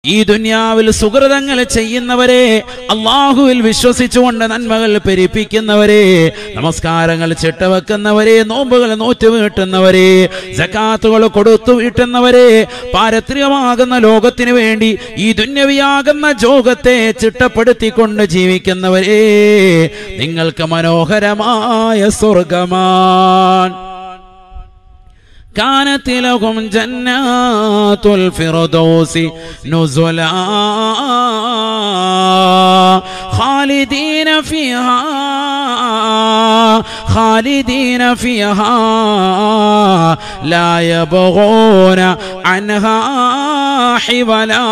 ഈ ദുന്യാവിൽ സുഹൃതങ്ങൾ ചെയ്യുന്നവരെ അള്ളാഹുവിൽ വിശ്വസിച്ചുകൊണ്ട് നന്മകൾ പെരിപ്പിക്കുന്നവരെ നമസ്കാരങ്ങൾ ചിട്ടവെക്കുന്നവരെ നോമ്പുകൾ നോറ്റു വീട്ടുന്നവരെ ജക്കാത്തുകൾ കൊടുത്തു വീട്ടുന്നവരെ പാരത്രികമാകുന്ന ലോകത്തിന് വേണ്ടി ഈ ദുന്യവിയാകുന്ന ജോഗത്തെ ചിട്ടപ്പെടുത്തിക്കൊണ്ട് ജീവിക്കുന്നവരെ നിങ്ങൾക്ക് മനോഹരമായ സ്വർഗമാണ് كانت لهم جنات الفردوس نزلا خالدين فيها خالدين فيها لا يبغون عنها حولا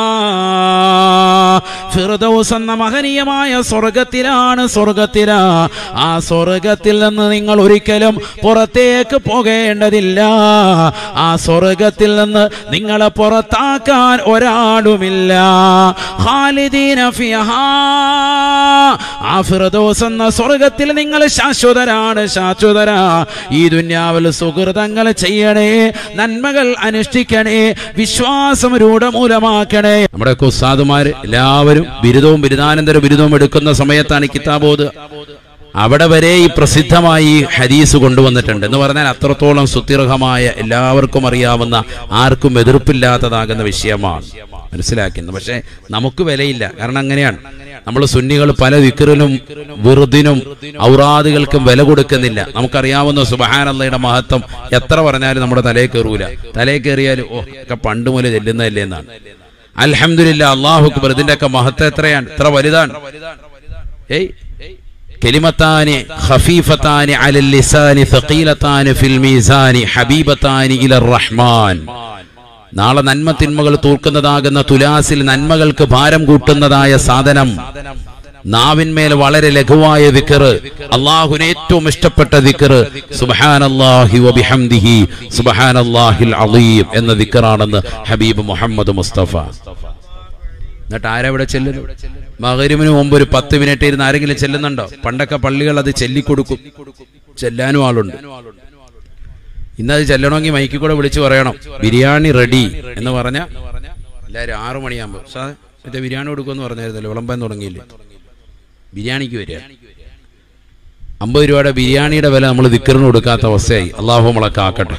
ഫിർദൗസ് എന്ന മഹനീയമായ സ്വർഗത്തിലാണ് സ്വർഗത്തിലാ ആ സ്വർഗത്തിൽ നിന്ന് നിങ്ങൾ ഒരിക്കലും പുറത്തേക്ക് പോകേണ്ടതില്ല ആ സ്വർഗത്തിൽ നിന്ന് നിങ്ങളെ പുറത്താക്കാൻ ഒരാളുമില്ല ഖാലിദീന ഫിഹാ ആ ഫിർദൗസ് എന്ന സ്വർഗത്തിൽ നിങ്ങൾ ശാശ്വതരാണ് ശാശ്വതരാ ഈ ദുന്യാവിൽ സുഹൃതങ്ങൾ ചെയ്യണേ നന്മകൾ അനുഷ്ഠിക്കണേ വിശ്വാസം രൂഢമൂലമാക്കണേ നമ്മുടെ ഉസ്താദുമാര് എല്ലാവരും ബിരുദവും ബിരുദാനന്തര ബിരുദവും എടുക്കുന്ന സമയത്താണ് ഈ കിതാബോധ അവിടെ വരെ ഈ പ്രസിദ്ധമായി ഈ ഹദീസ് കൊണ്ടുവന്നിട്ടുണ്ട് എന്ന് പറഞ്ഞാൽ അത്രത്തോളം സുത്യർഹമായ എല്ലാവർക്കും അറിയാവുന്ന ആർക്കും എതിർപ്പില്ലാത്തതാകുന്ന വിഷയമാണ് മനസ്സിലാക്കുന്നത് പക്ഷേ നമുക്ക് വിലയില്ല കാരണം അങ്ങനെയാണ് നമ്മൾ സുന്നികൾ പല വിക്റിനും വെറുതിനും ഔറാദുകൾക്കും വില കൊടുക്കുന്നില്ല നമുക്കറിയാവുന്ന സുബഹാനല്ലയുടെ മഹത്വം എത്ര പറഞ്ഞാലും നമ്മുടെ തലേ കയറൂല തലേ കയറിയാൽ ഓ ഒക്കെ പണ്ട് മുതൽ ചെല്ലുന്നതല്ലേ എന്നാണ് അൽഹംദുലില്ല അള്ളാഹു അക്ബർ ഇതിന്റെ ഒക്കെ മഹത്വം എത്രയാണ് എത്ര വലുതാണ് ഏയ് കലിമത്താനി ഖഫീഫത്താനി അലൽ ലിസാനി ثقيلتان ഫിൽ മീസാനി ഹബീബത്താനി ഇലർ റഹ്മാൻ നാളെ നന്മ തിന്മകൾ തൂർക്കുന്നതാകുന്ന തുലാസിൽ നന്മകൾക്ക് ഭാരം കൂട്ടുന്നതായ സാധനം നാവിന്മേൽ വളരെ ലഘുവായ ദിക്കറ് അള്ളാഹുവിന് ഏറ്റവും ഇഷ്ടപ്പെട്ട ദിക്കറ് സുബ്ഹാനല്ലാഹി വബിഹംദിഹി സുബ്ഹാനല്ലാഹിൽ അലീം എന്ന ദിക്കറാണെന്ന് ഹബീബ് മുഹമ്മദ് മുസ്തഫ എന്നിട്ട് ആരാ ഇവിടെ ചെല്ലുന്നു മകരിമിന് മുമ്പ് ഒരു പത്ത് മിനിറ്റ് ഇരുന്ന് ആരെങ്കിലും ചെല്ലുന്നുണ്ടോ പണ്ടൊക്കെ പള്ളികൾ അത് ചെല്ലിക്കൊടുക്കും ചെല്ലാനും ആളുണ്ട് ഇന്നത് ചെല്ലണമെങ്കിൽ മൈക്കിൽ കൂടെ വിളിച്ചു പറയണം ബിരിയാണി റെഡി എന്ന് പറഞ്ഞ എല്ലാവരും ആറു മണിയാകുമ്പോൾ സാർ മറ്റേ ബിരിയാണി കൊടുക്കുമെന്ന് പറഞ്ഞായിരുന്നല്ലോ വിളമ്പാൻ തുടങ്ങിയില്ലേ ബിരിയാണിക്ക് വരിക അമ്പത് രൂപയുടെ ബിരിയാണിയുടെ വില നമ്മൾ ദിക്കറിന് കൊടുക്കാത്ത അവസ്ഥയായി അള്ളാഹു നമ്മളെ കാക്കട്ടെ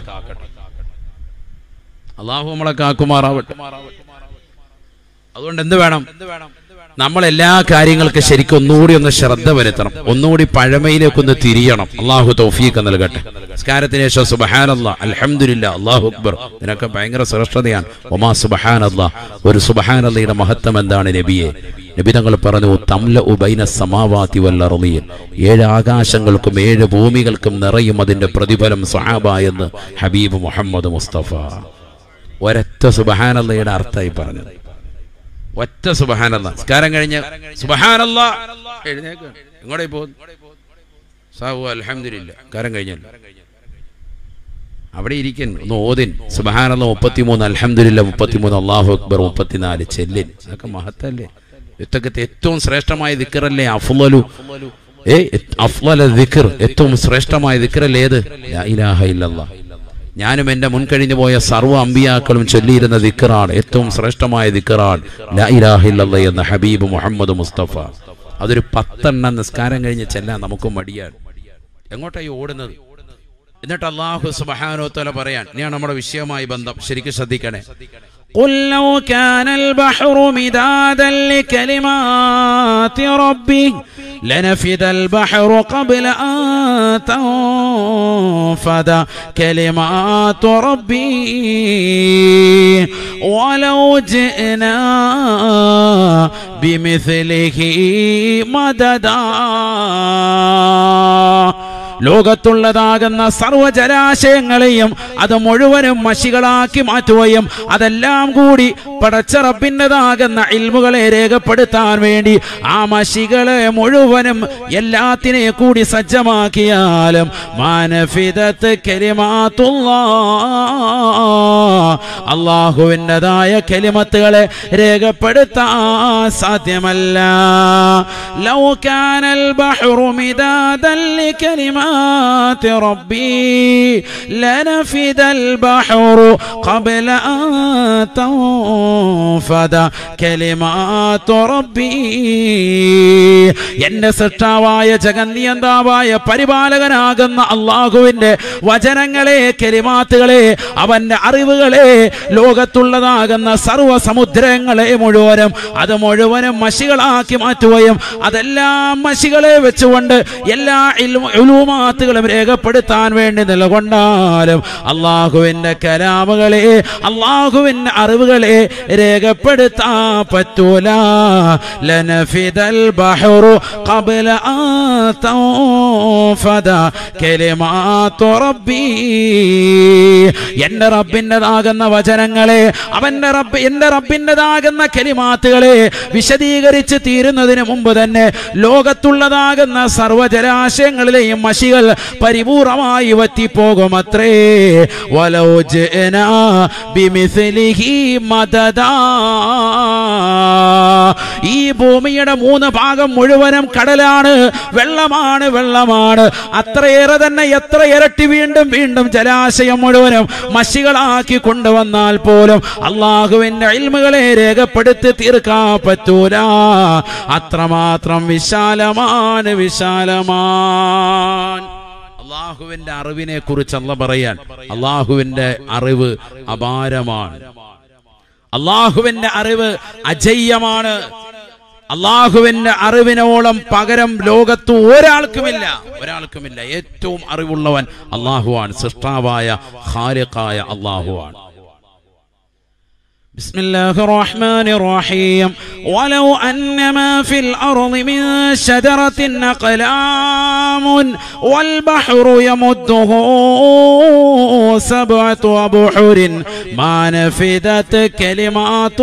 അള്ളാഹു നമ്മളെ കാക്കുമാറാവട്ടെ അതുകൊണ്ട് എന്ത് വേണം നമ്മൾ എല്ലാ കാര്യങ്ങൾക്കും ശരിക്കും ഒന്നുകൂടി ഒന്ന് ശ്രദ്ധ വരുത്തണം ഒന്നുകൂടി പഴമയിലേക്ക് ഒന്ന് തിരിയണം അള്ളാഹു തൗഫീഖ് നൽകട്ടെ സ്കാരത്തിന് ശേഷം സുബഹാനല്ല അൽഹംദുലില്ല അള്ളാഹു അക്ബർ ഇതിനൊക്കെ ഭയങ്കര ശ്രേഷ്ഠതയാണ് ഒമാ സുബഹാനല്ല ഒരു സുബഹാനല്ലയുടെ മഹത്വം എന്താണ് നബിയെ നബി തങ്ങൾ പറഞ്ഞു തംല ഉബൈന സമാവാതി വല്ലറിയൻ ഏഴ് ആകാശങ്ങൾക്കും ഏഴ് ഭൂമികൾക്കും നിറയും അതിന്റെ പ്രതിഫലം സഹാബ എന്ന് ഹബീബ് മുഹമ്മദ് മുസ്തഫ ഒരൊറ്റ സുബഹാനല്ലയുടെ അർത്ഥമായി പറഞ്ഞത് ഒറ്റ സുബഹാനല്ല സ്കാരം കഴിഞ്ഞ് സുബഹാനല്ല എഴുന്നേക്ക് എങ്ങോട്ടേ പോകുന്നു സാഹു അലഹമില്ല കാരം കഴിഞ്ഞല്ലോ അവിടെ ഇരിക്കുന്നു ഒന്ന് ഓതിൻ സുബഹാനല്ല മുപ്പത്തിമൂന്ന് അലഹമില്ല മുപ്പത്തിമൂന്ന് അള്ളാഹു അക്ബർ മുപ്പത്തിനാല് ചെല്ലിൻ അതൊക്കെ മഹത്തല്ലേ ഇത്തൊക്കെ ഏറ്റവും ശ്രേഷ്ഠമായ ദിക്കറല്ലേ അഫ്ലലു ഏ അഫ്ലല ദിക്കർ ഏറ്റവും ശ്രേഷ്ഠമായ ദിക്കറല്ലേ ഏത് ലാ ഇലാഹ ഇല്ലല്ലാഹ് ഞാനും എന്റെ മുൻകഴിഞ്ഞു പോയ സർവ്വ അമ്പിയാക്കളും ചൊല്ലിയിരുന്ന ദിക്കറാണ് ഏറ്റവും ശ്രേഷ്ഠമായ ദിക്കറാണ് ലാ ഇലാഹ ഇല്ലല്ലാഹ് എന്ന ഹബീബ് മുഹമ്മദ് മുസ്തഫ അതൊരു പത്തെണ്ണം നിസ്കാരം കഴിഞ്ഞ് ചെല്ലാൻ നമുക്ക് മടിയാണ് എങ്ങോട്ടായി ഓടുന്നത് എന്നിട്ട് അള്ളാഹു സുബ്ഹാനഹു തആല പറയാൻ ഇനിയാണ് നമ്മുടെ വിഷയവുമായി ബന്ധം ശരിക്കും ശ്രദ്ധിക്കണേ قل لو كان البحر مدادا لكلمات ربي لنفد البحر قبل أن تنفد كلمات ربي ولو جئنا بمثله مددا ലോകത്തുള്ളതാകുന്ന സർവ്വജലാശയങ്ങളെയും അത് മുഴുവനും മഷികളാക്കി മാറ്റുകയും അതെല്ലാം കൂടി പടച്ച റബ്ബിൻ്റെതാകുന്ന ഇൽമുകളെ രേഖപ്പെടുത്താൻ വേണ്ടി ആ മഷികളെ മുഴുവനും എല്ലാത്തിനെ കൂടി സജ്ജമാക്കിയാലും മാനഫിദത്ത് കലിമാത്തുള്ള അള്ളാഹുവിൻ്റെതായ കലിമത്തുകളെ രേഖപ്പെടുത്താൻ സാധ്യമല്ല ലൗ കാനൽ ബഹ്റു മിദാദൻ ലികലിമാ كلمات ربي لنفد البحر قبل أن تنفد كلمات ربي എന്റെ സൃഷ്ടാവായ ജഗന്നിയന്താവായ പരിപാലകനാകുന്ന അള്ളാഹുവിന്റെ വചനങ്ങളെ കെലിമാത്തുകളെ അവന്റെ അറിവുകളെ ലോകത്തുള്ളതാകുന്ന സർവ്വ സമുദ്രങ്ങളെ മുഴുവനും അത് മുഴുവനും മഷികളാക്കി മാറ്റുകയും അതെല്ലാം മഷികളെ വെച്ചുകൊണ്ട് എല്ലാ ഉലൂമാത്തുകളും രേഖപ്പെടുത്താൻ വേണ്ടി നിലകൊണ്ടാലും അള്ളാഹുവിന്റെ കലാമുകളെ അള്ളാഹുവിന്റെ അറിവുകളെ രേഖപ്പെടുത്താൻ പറ്റൂല ലനഫിദൽ ബഹറു قبل أن تنفد كلمات ربي എന്റെ റബ്ബിൻ്റെതാകുന്ന വചനങ്ങളെ അവന്റെ റബ്ബ് എന്റെ റബ്ബിൻ്റെതാകുന്ന കലിമാത്തുകളെ വിശദീകരിച്ച് തീരുന്നതിന് മുമ്പ് തന്നെ ലോകത്തുള്ളതാകുന്ന സർവ്വജലാശയങ്ങളിലെയും മഷികൾ പരിപൂർണമായി വറ്റിപ്പോകുമത്രേ വലോജന ബിമിസിലിഹി മദദാ ഈ ഭൂമിയുടെ മൂന്ന് ഭാഗം മുഴുവനും കടലാണ് വെള്ളമാണ് വെള്ളമാണ് അത്രയേറെ തന്നെ എത്ര ഇരട്ടി വീണ്ടും വീണ്ടും ജലാശയം മുഴുവനും മഷികളാക്കി കൊണ്ടുവന്നാൽ പോലും അള്ളാഹുവിന്റെ അൽമുകളെ രേഖപ്പെടുത്തി തീർക്കാൻ പറ്റൂല അത്രമാത്രം വിശാലമാണ് വിശാലമാൻ അള്ളാഹുവിന്റെ അറിവിനെ കുറിച്ച് അല്ല പറയാൻ അള്ളാഹുവിന്റെ അറിവ് അപാരമാണ് അള്ളാഹുവിന്റെ അറിവ് അജയ്യമാണ് അള്ളാഹുവിന്റെ അറിവിനോളം പകരം ലോകത്ത് ഒരാൾക്കുമില്ല ഒരാൾക്കുമില്ല ഏറ്റവും അറിവുള്ളവൻ അള്ളാഹുവാണ് സൃഷ്ടാവായ ഖാലിഖായ അള്ളാഹുവാണ് بسم الله الرحمن الرحيم ولو أن ما في الأرض من شجرة أقلام والبحر يمده سبعة أبحر ما نفدت كلمات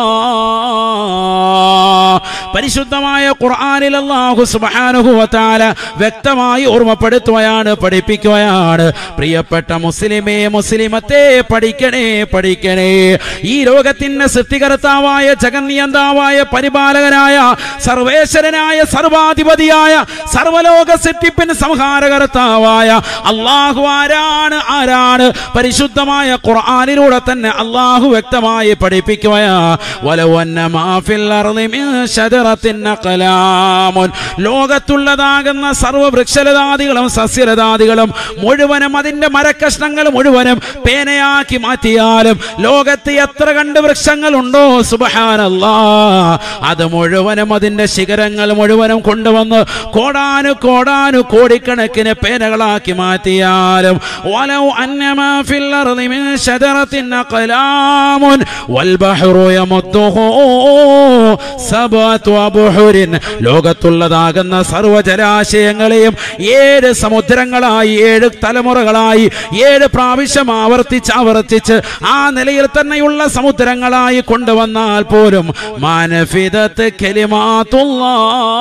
الله പരിശുദ്ധമായ ഖുർആനിൽ അല്ലാഹു സുബ്ഹാനഹു വതആല വ്യക്തമായി ഓർമ്മപ്പെടുത്തുകയാണ് പഠിപ്പിക്കുകയാണ് പ്രിയപ്പെട്ട മുസ്ലിമേ മുസ്ലിമത്തെ പഠിക്കണേ പഠിക്കണേ ഈ ലോകത്തിന്റെ സൃഷ്ടികർത്താവായ ജഗന്നിയന്താവായ പരിപാലകനായ സർവേശ്വരനായ സർവാധിപതിയായ സർവലോക സൃഷ്ടിപ്പിന് സംഹാരകർത്താവായ അള്ളാഹു ആരാണ് ആരാണ് പരിശുദ്ധമായ ഖുർആനിലൂടെ തന്നെ അള്ളാഹു വ്യക്തമായി പഠിപ്പിക്കുകയാ വലവന്ന മാഫിൽ അർളി മിൻ ശജറത്തിൻ അഖലാമുൻ ലോകത്തുള്ളതാകുന്ന സർവ്വ വൃക്ഷലതാദികളും സസ്യലതാദികളും മുഴുവനും അതിന്റെ മരക്കഷ്ണങ്ങൾ മുഴുവനും പേനയാക്കി മാറ്റിയാലും ലോകത്ത് എത്ര കണ്ട് വൃക്ഷങ്ങളുണ്ടോ സുബഹാനല്ലാ അത് മുഴുവനും അതിന്റെ ശിഖരങ്ങൾ മുഴുവനും കൊണ്ടുവന്ന് കോടാനു കോടാനു കോടിക്കണക്കിന് പേനകളാക്കി മാറ്റിയാലും വലൗ അന്നമാ ഫിൽ അർളി മിൻ ശജറത്തിൻ അഖലാമുൻ വൽ ബഹ്റു യമദ്ദുഹു സബഅതു അബ്ഹുരിൻ ലോകത്തുള്ളതാകുന്ന സർവ്വജലാശയങ്ങളെയും ഏഴ് സമുദ്രങ്ങളായി ഏഴ് തലമുറകളായി ഏഴ് പ്രാവശ്യം ആവർത്തിച്ച് ആവർത്തിച്ച് ആ നിലയിൽ തന്നെയുള്ള സമുദ്രങ്ങളായി കൊണ്ടുവന്നാൽ പോലും മാനഫിദത്ത് കലിമാത്തുല്ലാ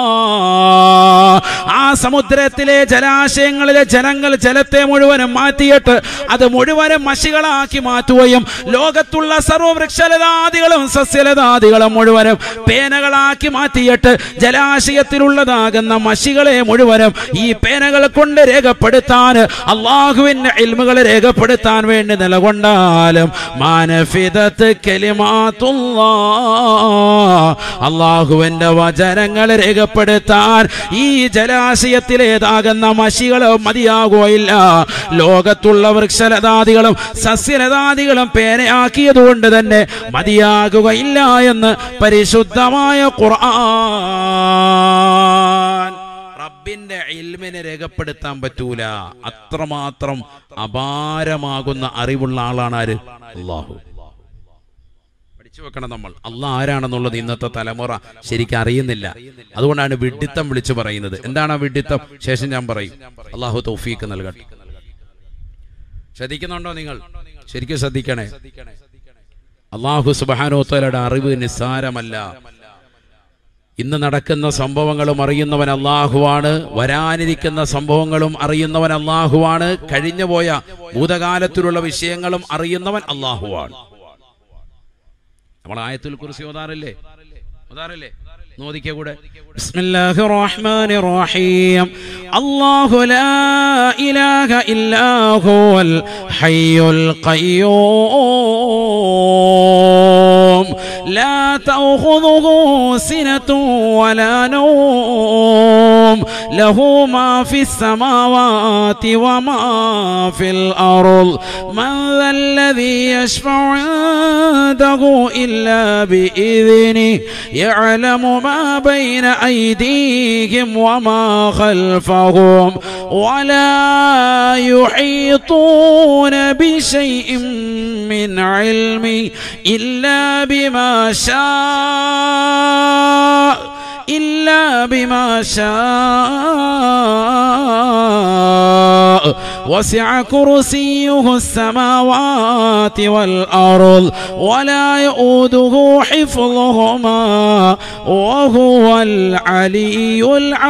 ആ സമുദ്രത്തിലെ ജലാശയങ്ങളിലെ ജനങ്ങൾ ജലത്തെ മുഴുവനും മാറ്റിയിട്ട് അത് മുഴുവനും മഷികളാക്കി മാറ്റുകയും ലോകത്തുള്ള സർവവൃക്ഷലതാദികളും സസ്യലതാദികളും മുഴുവനും പേനകളാക്കി മാറ്റിയിട്ട് ജലാശയത്തിലുള്ളതാകുന്ന മഷികളെ മുഴുവനും ഈ പേനകൾ കൊണ്ട് രേഖപ്പെടുത്താൻ അള്ളാഹുവിന്റെ ഇൽമുകളെ രേഖപ്പെടുത്താൻ വേണ്ടി നിലകൊണ്ടാലും മാനഫിദത്ത് കലിമാത്തുല്ലാ അള്ളാഹുവിന്റെ വചനങ്ങൾ രേഖപ്പെടുത്താൻ ഈ ജലാശയത്തിലേതാകുന്ന മഷികൾ മതിയാകുകയില്ല ലോകത്തുള്ള വൃക്ഷലതാദികളും സസ്യലതാദികളും പേനയാക്കിയതുകൊണ്ട് തന്നെ മതിയാകുകയില്ല എന്ന് പരിശുദ്ധമായ ഖുർആൻ റബ്ബിന്റെ ഇൽമിനെ രേഖപ്പെടുത്താൻ പറ്റൂല അത്രമാത്രം അപാരമാകുന്ന അറിവുള്ള ആളാണ് ആര് അള്ളാഹു പഠിച്ചു വെക്കണം നമ്മൾ അള്ളാഹ് ആരാണെന്നുള്ളത് ഇന്നത്തെ തലമുറ ശരിക്കും അറിയുന്നില്ല അതുകൊണ്ടാണ് വിഡിത്തം വിളിച്ചു പറയുന്നത് എന്താണ് ആ വിഡിത്തം ശേഷം ഞാൻ പറയും അള്ളാഹു തൗഫീക്ക് നൽകട്ടെ ശ്രദ്ധിക്കുന്നുണ്ടോ നിങ്ങൾ ശരിക്കും ശ്രദ്ധിക്കണേ അള്ളാഹു സുബാനോത്തലയുടെ അറിവ് നിസ്സാരമല്ല ഇന്ന് നടക്കുന്ന സംഭവങ്ങളും അറിയുന്നവൻ അള്ളാഹുവാണ് വരാനിരിക്കുന്ന സംഭവങ്ങളും അറിയുന്നവൻ അള്ളാഹുവാണ് കഴിഞ്ഞുപോയ ഭൂതകാലത്തിലുള്ള വിഷയങ്ങളും അറിയുന്നവൻ അള്ളാഹുവാണ് നമ്മൾ ആയത്തുൽ കുറിച്ച് ഓതാറില്ലേ ഓതാറില്ലേ നോദിക്ക കൂടെ ബിസ്മില്ലാഹിർ റഹ്മാനിർ റഹീം അല്ലാഹു ലാ ഇലാഹ ഇല്ലാ ഹുവൽ ഹയ്യുൽ ഖയ്യൂം ലാ തഅഖുദുഹു സിനത്തുൻ വലാ നൗം ലഹു മാ ഫിസ് സമാവാതി വമാ ഫിൽ അർള് മൻ ദല്ലദീ യശ്ഫഉ عنده إلا بإذنه يعلم ما بين أيديهم وما خلفهم ولا يحيطون بشيء من علمه إلا بما شاء إلا بما شاء وسع كرسيه السماوات والأرض ولا يؤوده حفظهما وهو العلي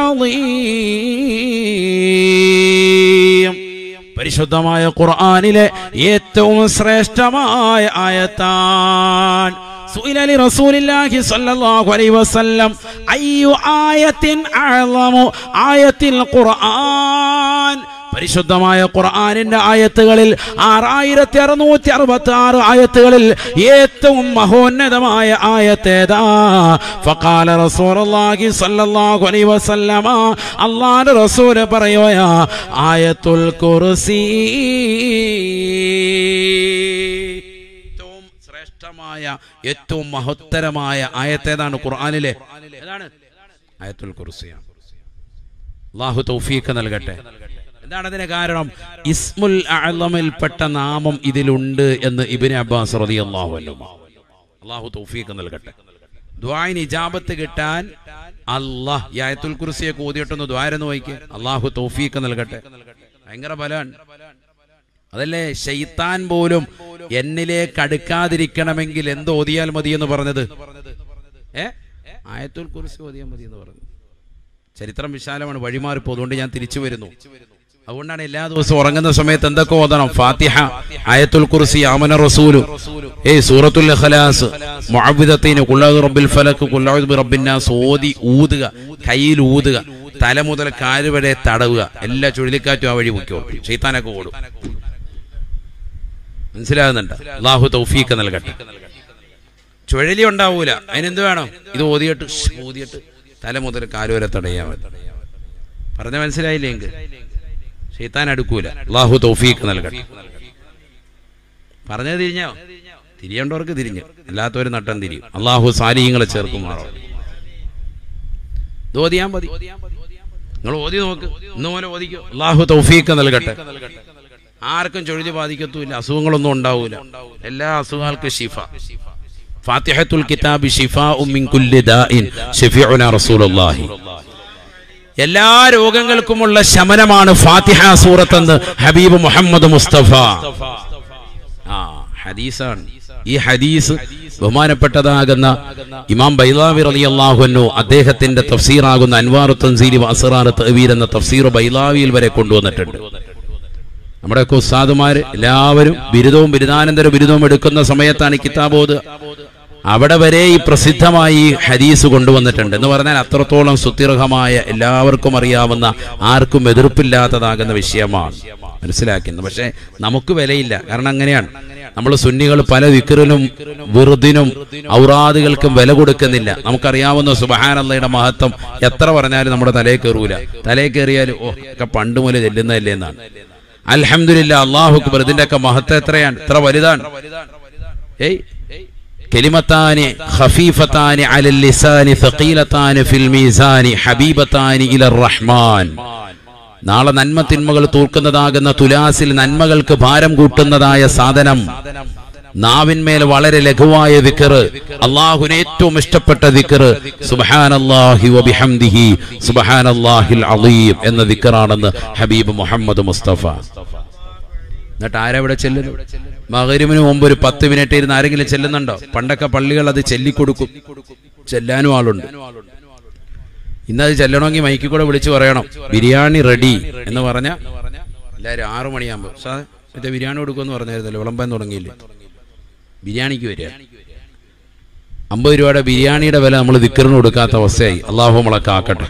العظيم പരിശുദ്ധമായ ഖുർആനിലെ ഏറ്റവും ശ്രേഷ്ഠമായ ആയത്താൻ سئل لرسول الله صلى الله عليه وسلم أي آية أعظم آية القرآن പരിശുദ്ധമായ ഖുർആാനിന്റെ ആയത്തുകളിൽ ആറായിരത്തി അറുന്നൂറ്റി അറുപത്തി ആറ് ആയത്തുകളിൽ ഏറ്റവും മഹോന്നതമായ ആയത്തേതാ ഫഖാല റസൂലുള്ളാഹി സ്വല്ലല്ലാഹു അലൈഹി വസല്ലമ അല്ലാഹുവിന്റെ റസൂൽ പറയുകയാ ആയത്തുൽ കുർസി ഏറ്റവും ശ്രേഷ്ഠമായ ഏറ്റവും മഹത്തരമായ ആയത്തേതാണ് ഖുർആനിലെ ഏതാണ് ആയത്തുൽ കുർസിയാണ് അള്ളാഹു തൗഫീഖ് നൽകട്ടെ എന്താണ് അതിന് കാരണം ഇസ്മുൽ അഅലമിൽപ്പെട്ട നാമം ഇതിലുണ്ട് എന്ന് ഇബിന് അബ്ബാസ് റളിയല്ലാഹു അൻഹു അള്ളാഹു തൗഫീഖ് നൽകട്ടെ ദ്വായിന് ഇജാബത്ത് കിട്ടാൻ അള്ളാഹ് ഈ ആയത്തുൽ കുർസിയൊക്കെ ഓതിയിട്ടൊന്ന് ദ്വാരെന്ന് വായിക്കുക അള്ളാഹു തൗഫീഖ് നൽകട്ടെ ഭയങ്കര ബലാണ് അതല്ലേ ഷെയ്ത്താൻ പോലും എന്നിലേക്ക് അടുക്കാതിരിക്കണമെങ്കിൽ എന്ത് ഓതിയാൽ മതി എന്ന് പറഞ്ഞത് ഏ ആയത്തുൽ കുറിച്ച് ഓതിയാൽ മതി എന്ന് പറഞ്ഞു ചരിത്രം വിശാലമാണ് വഴിമാറിപ്പോ അതുകൊണ്ട് ഞാൻ തിരിച്ചു വരുന്നു അതുകൊണ്ടാണ് എല്ലാ ദിവസവും ഉറങ്ങുന്ന സമയത്ത് എന്തൊക്കെ ഓതണം ഫാത്തിഹ ആയത്തുൽ കുർസി ആമന റസൂലു ഏയ് സൂറത്തുൽ ഇഖ്ലാസ് മുഅവ്വിദത്തീന് ഖുല്ലാദു റബ്ബിൽ ഫലക് ഖുല്ലാദു ബി റബ്ബിൻ നാസ് ഓതി ഊതുക കയ്യിൽ ഊതുക തല മുതൽ കാല് വരെ തടവുക എല്ലാ ചുഴലിക്കാറ്റും ആ വഴി പൊക്കോ ഷെയ്ത്താനൊക്കെ ഓടും മനസ്സിലാകുന്നുണ്ട് അള്ളാഹു തൗഫീഖ് നൽകട്ടെ ചുഴലി ഉണ്ടാവൂല അതിനെന്ത് വേണം ഇത് ഓതിയിട്ട് ഷ് ഓതിയിട്ട് തല മുതൽ കാല് വരെ തടയാൻ മതി പറഞ്ഞ മനസ്സിലായില്ലേ എങ്കിൽ ഷെയ്ത്താൻ അടുക്കൂല അള്ളാഹു തൗഫീഖ് നൽകട്ടെ പറഞ്ഞത് തിരിഞ്ഞോ തിരിയേണ്ടവർക്ക് തിരിഞ്ഞു അല്ലാത്തവർ നട്ടം തിരിയും അള്ളാഹു സാലിഹ്യങ്ങളെ ചേർക്കുമാറോ ഇത് ഓതിയാൻ മതി നിങ്ങൾ ഓതി നോക്ക് ഇന്ന് പോലെ ഓതിക്കോ അള്ളാഹു തൗഫീഖ് നൽകട്ടെ ആർക്കും ചുഴലി ബാധിക്കത്തുമില്ല അസുഖങ്ങളൊന്നും ഉണ്ടാവൂല എല്ലാ അസുഖങ്ങൾക്കും ഷിഫ ഫാത്തിഹത്തുൽ കിതാബി ഷിഫാഉ മിൻ കുല്ലി ദാഇൻ ഷഫീഉന റസൂലുള്ളാഹി എല്ലാ രോഗങ്ങൾക്കുമുള്ള ശമനമാണ് ഫാത്തിഹ സൂറത്തെന്ന് ഹബീബ് മുഹമ്മദ് മുസ്തഫ ആ ഹദീസാണ് ഈ ഹദീസ് ബഹുമാനപ്പെട്ടതാകുന്ന ഇമാം ബൈലാവി റളിയല്ലാഹു അൻഹു അദ്ദേഹത്തിന്റെ തഫ്സീറാകുന്ന അൻവാറു തൻസീലി വഅസ്റാർ തഅവീൽ എന്ന തഫ്സീർ ബൈലാവിയിൽ വരെ കൊണ്ടുവന്നിട്ടുണ്ട് നമ്മുടെയൊക്കെ ഉസ്താദുമാര് എല്ലാവരും ബിരുദവും ബിരുദാനന്തര ബിരുദവും എടുക്കുന്ന സമയത്താണ് ഈ കിതാബ് ഓതുക അവിടെ വരെ ഈ പ്രസിദ്ധമായി ഈ ഹദീസ് കൊണ്ടുവന്നിട്ടുണ്ട് എന്ന് പറഞ്ഞാൽ അത്രത്തോളം സുത്തിർഹമായ എല്ലാവർക്കും അറിയാവുന്ന ആർക്കും എതിർപ്പില്ലാത്തതാകുന്ന വിഷയമാണ് മനസ്സിലാക്കുന്നത് പക്ഷെ നമുക്ക് വിലയില്ല കാരണം അങ്ങനെയാണ് നമ്മൾ സുന്നികൾ പല വിക്റിനും വെറുതിനും ഔറാദുകൾക്കും വില കൊടുക്കുന്നില്ല നമുക്കറിയാവുന്ന സുബഹാനല്ലയുടെ മഹത്വം എത്ര പറഞ്ഞാലും നമ്മുടെ തലേ കയറൂല തലേ കയറിയാൽ ഓ ഒക്കെ പണ്ട് മുതൽ ചെല്ലുന്നതല്ലേ എന്നാണ് അൽഹംദുലില്ലാ അള്ളാഹു അക്ബർ ഇതിന്റെ ഒക്കെ മഹത്വം എത്രയാണ് എത്ര വലുതാണ് ഏയ് കലിമത്താനി ഖഫീഫത്താനി അലൽ ലിസാനി ثقيلتان ഫിൽ മീസാനി ഹബീബത്താനി ഇലർ റഹ്മാൻ നാളെ നന്മ തിന്മകൾ തൂർക്കുന്നതാകുന്ന തുലാസിൽ നന്മകൾക്ക് ഭാരം കൂട്ടുന്നതായ സാധനം നാവിന്മേൽ വളരെ ലഘുവായ ദിക്കറ് അള്ളാഹുവിന് ഏറ്റവും ഇഷ്ടപ്പെട്ട ദിക്കറ് സുബ്ഹാനല്ലാഹി വബിഹംദിഹി സുബ്ഹാനല്ലാഹിൽ അലീം എന്ന ദിക്കറാണെന്ന് ഹബീബ് മുഹമ്മദ് മുസ്തഫ എന്നിട്ട് ആരെവിടെ ചെല്ലുന്നു മകരിമിന് മുമ്പ് ഒരു പത്ത് മിനിറ്റ് ഇരുന്ന് ആരെങ്കിലും ചെല്ലുന്നുണ്ടോ പണ്ടൊക്കെ പള്ളികൾ അത് ചെല്ലിക്കൊടുക്കും ചെല്ലാനും ആളുണ്ട് ഇന്നത് ചെല്ലണമെങ്കിൽ മൈക്കിൽ കൂടെ വിളിച്ചു പറയണം ബിരിയാണി റെഡി എന്ന് പറഞ്ഞ എല്ലാവരും ആറു മണിയാകുമ്പോൾ സാർ മറ്റേ ബിരിയാണി കൊടുക്കുമെന്ന് പറഞ്ഞായിരുന്നല്ലോ വിളമ്പാൻ തുടങ്ങിയില്ലേ ബിരിയാണിക്ക് വരിക അമ്പത് രൂപയുടെ ബിരിയാണിയുടെ വില നമ്മൾ ദിക്കറിന് കൊടുക്കാത്ത അവസ്ഥയായി അള്ളാഹു നമ്മളെ കാക്കട്ടെ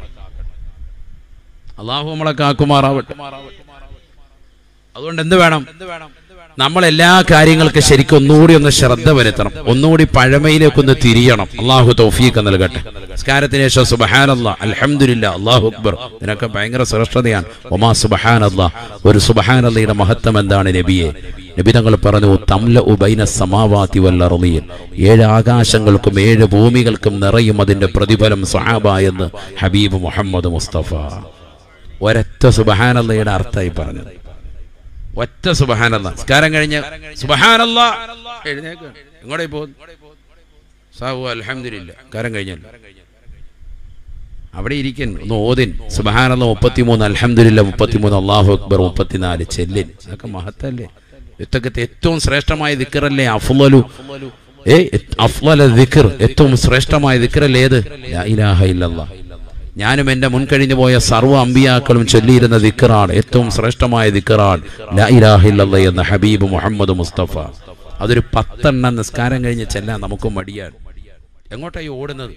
അള്ളാഹു നമ്മളെ കാക്കുമാറാവട്ടെ അതുകൊണ്ട് എന്ത് വേണം നമ്മൾ എല്ലാ കാര്യങ്ങൾക്കും ശരിക്കും ഒന്നുകൂടി ഒന്ന് ശ്രദ്ധ വരുത്തണം ഒന്നുകൂടി പഴമയിലേക്കൊന്ന് തിരിയണം അള്ളാഹു തൗഫീഖ് നൽകട്ടെ സ്കാരത്തിന് ശേഷം സുബഹാനല്ല അൽഹംദുലില്ല അള്ളാഹു അക്ബർ ഇതിനൊക്കെ ഭയങ്കര ശ്രേഷ്ഠതയാണ് ഒമാ സുബഹാനല്ല ഒരു സുബഹാനല്ലയുടെ മഹത്വം എന്താണ് നബിയെ നബി തങ്ങൾ പറഞ്ഞു തംല ഉബൈന സമാവാതി വല്ലറിയൻ ഏഴ് ആകാശങ്ങൾക്കും ഏഴ് ഭൂമികൾക്കും നിറയും അതിന്റെ പ്രതിഫലം സഹാബ എന്ന് ഹബീബ് മുഹമ്മദ് മുസ്തഫ ഒരൊറ്റ സുബഹാനല്ലയുടെ അർത്ഥമായി പറഞ്ഞത് ഒറ്റ സുബഹാനല്ല സ്കാരം കഴിഞ്ഞ് സുബഹാനല്ല എഴുന്നേക്ക് എങ്ങോട്ടേ പോകുന്നു സാഹു അലഹമില്ല കാരം കഴിഞ്ഞല്ലോ അവിടെ ഇരിക്കുന്നു ഒന്ന് ഓതിൻ സുബഹാനല്ല മുപ്പത്തിമൂന്ന് അലഹമില്ല മുപ്പത്തിമൂന്ന് അള്ളാഹു അക്ബർ മുപ്പത്തിനാല് ചെല്ലിൻ അതൊക്കെ മഹത്തല്ലേ ഇത്തക്കത്തെ ഏറ്റവും ശ്രേഷ്ഠമായ ദിക്കറല്ലേ അഫ്ലലു ഏ അഫ്ലല ദിക്കർ ഏറ്റവും ശ്രേഷ്ഠമായ ദിക്കറല്ലേ ഏത് ലാ ഇലാഹ ഇല്ലല്ലാഹ് ഞാനും എൻ്റെ മുൻകഴിഞ്ഞു പോയ സർവ്വ അമ്പിയാക്കളും ചൊല്ലിയിരുന്ന ദിക്കറാണ് ഏറ്റവും ശ്രേഷ്ഠമായ ദിക്കറാണ് ലാ ഇലാഹ ഇല്ലല്ലാഹ് എന്ന ഹബീബ് മുഹമ്മദ് മുസ്തഫ അതൊരു പത്തെണ്ണം നിസ്കാരം കഴിഞ്ഞ് ചെല്ലാൻ നമുക്ക് മടിയാണ് എങ്ങോട്ടായി ഓടുന്നത്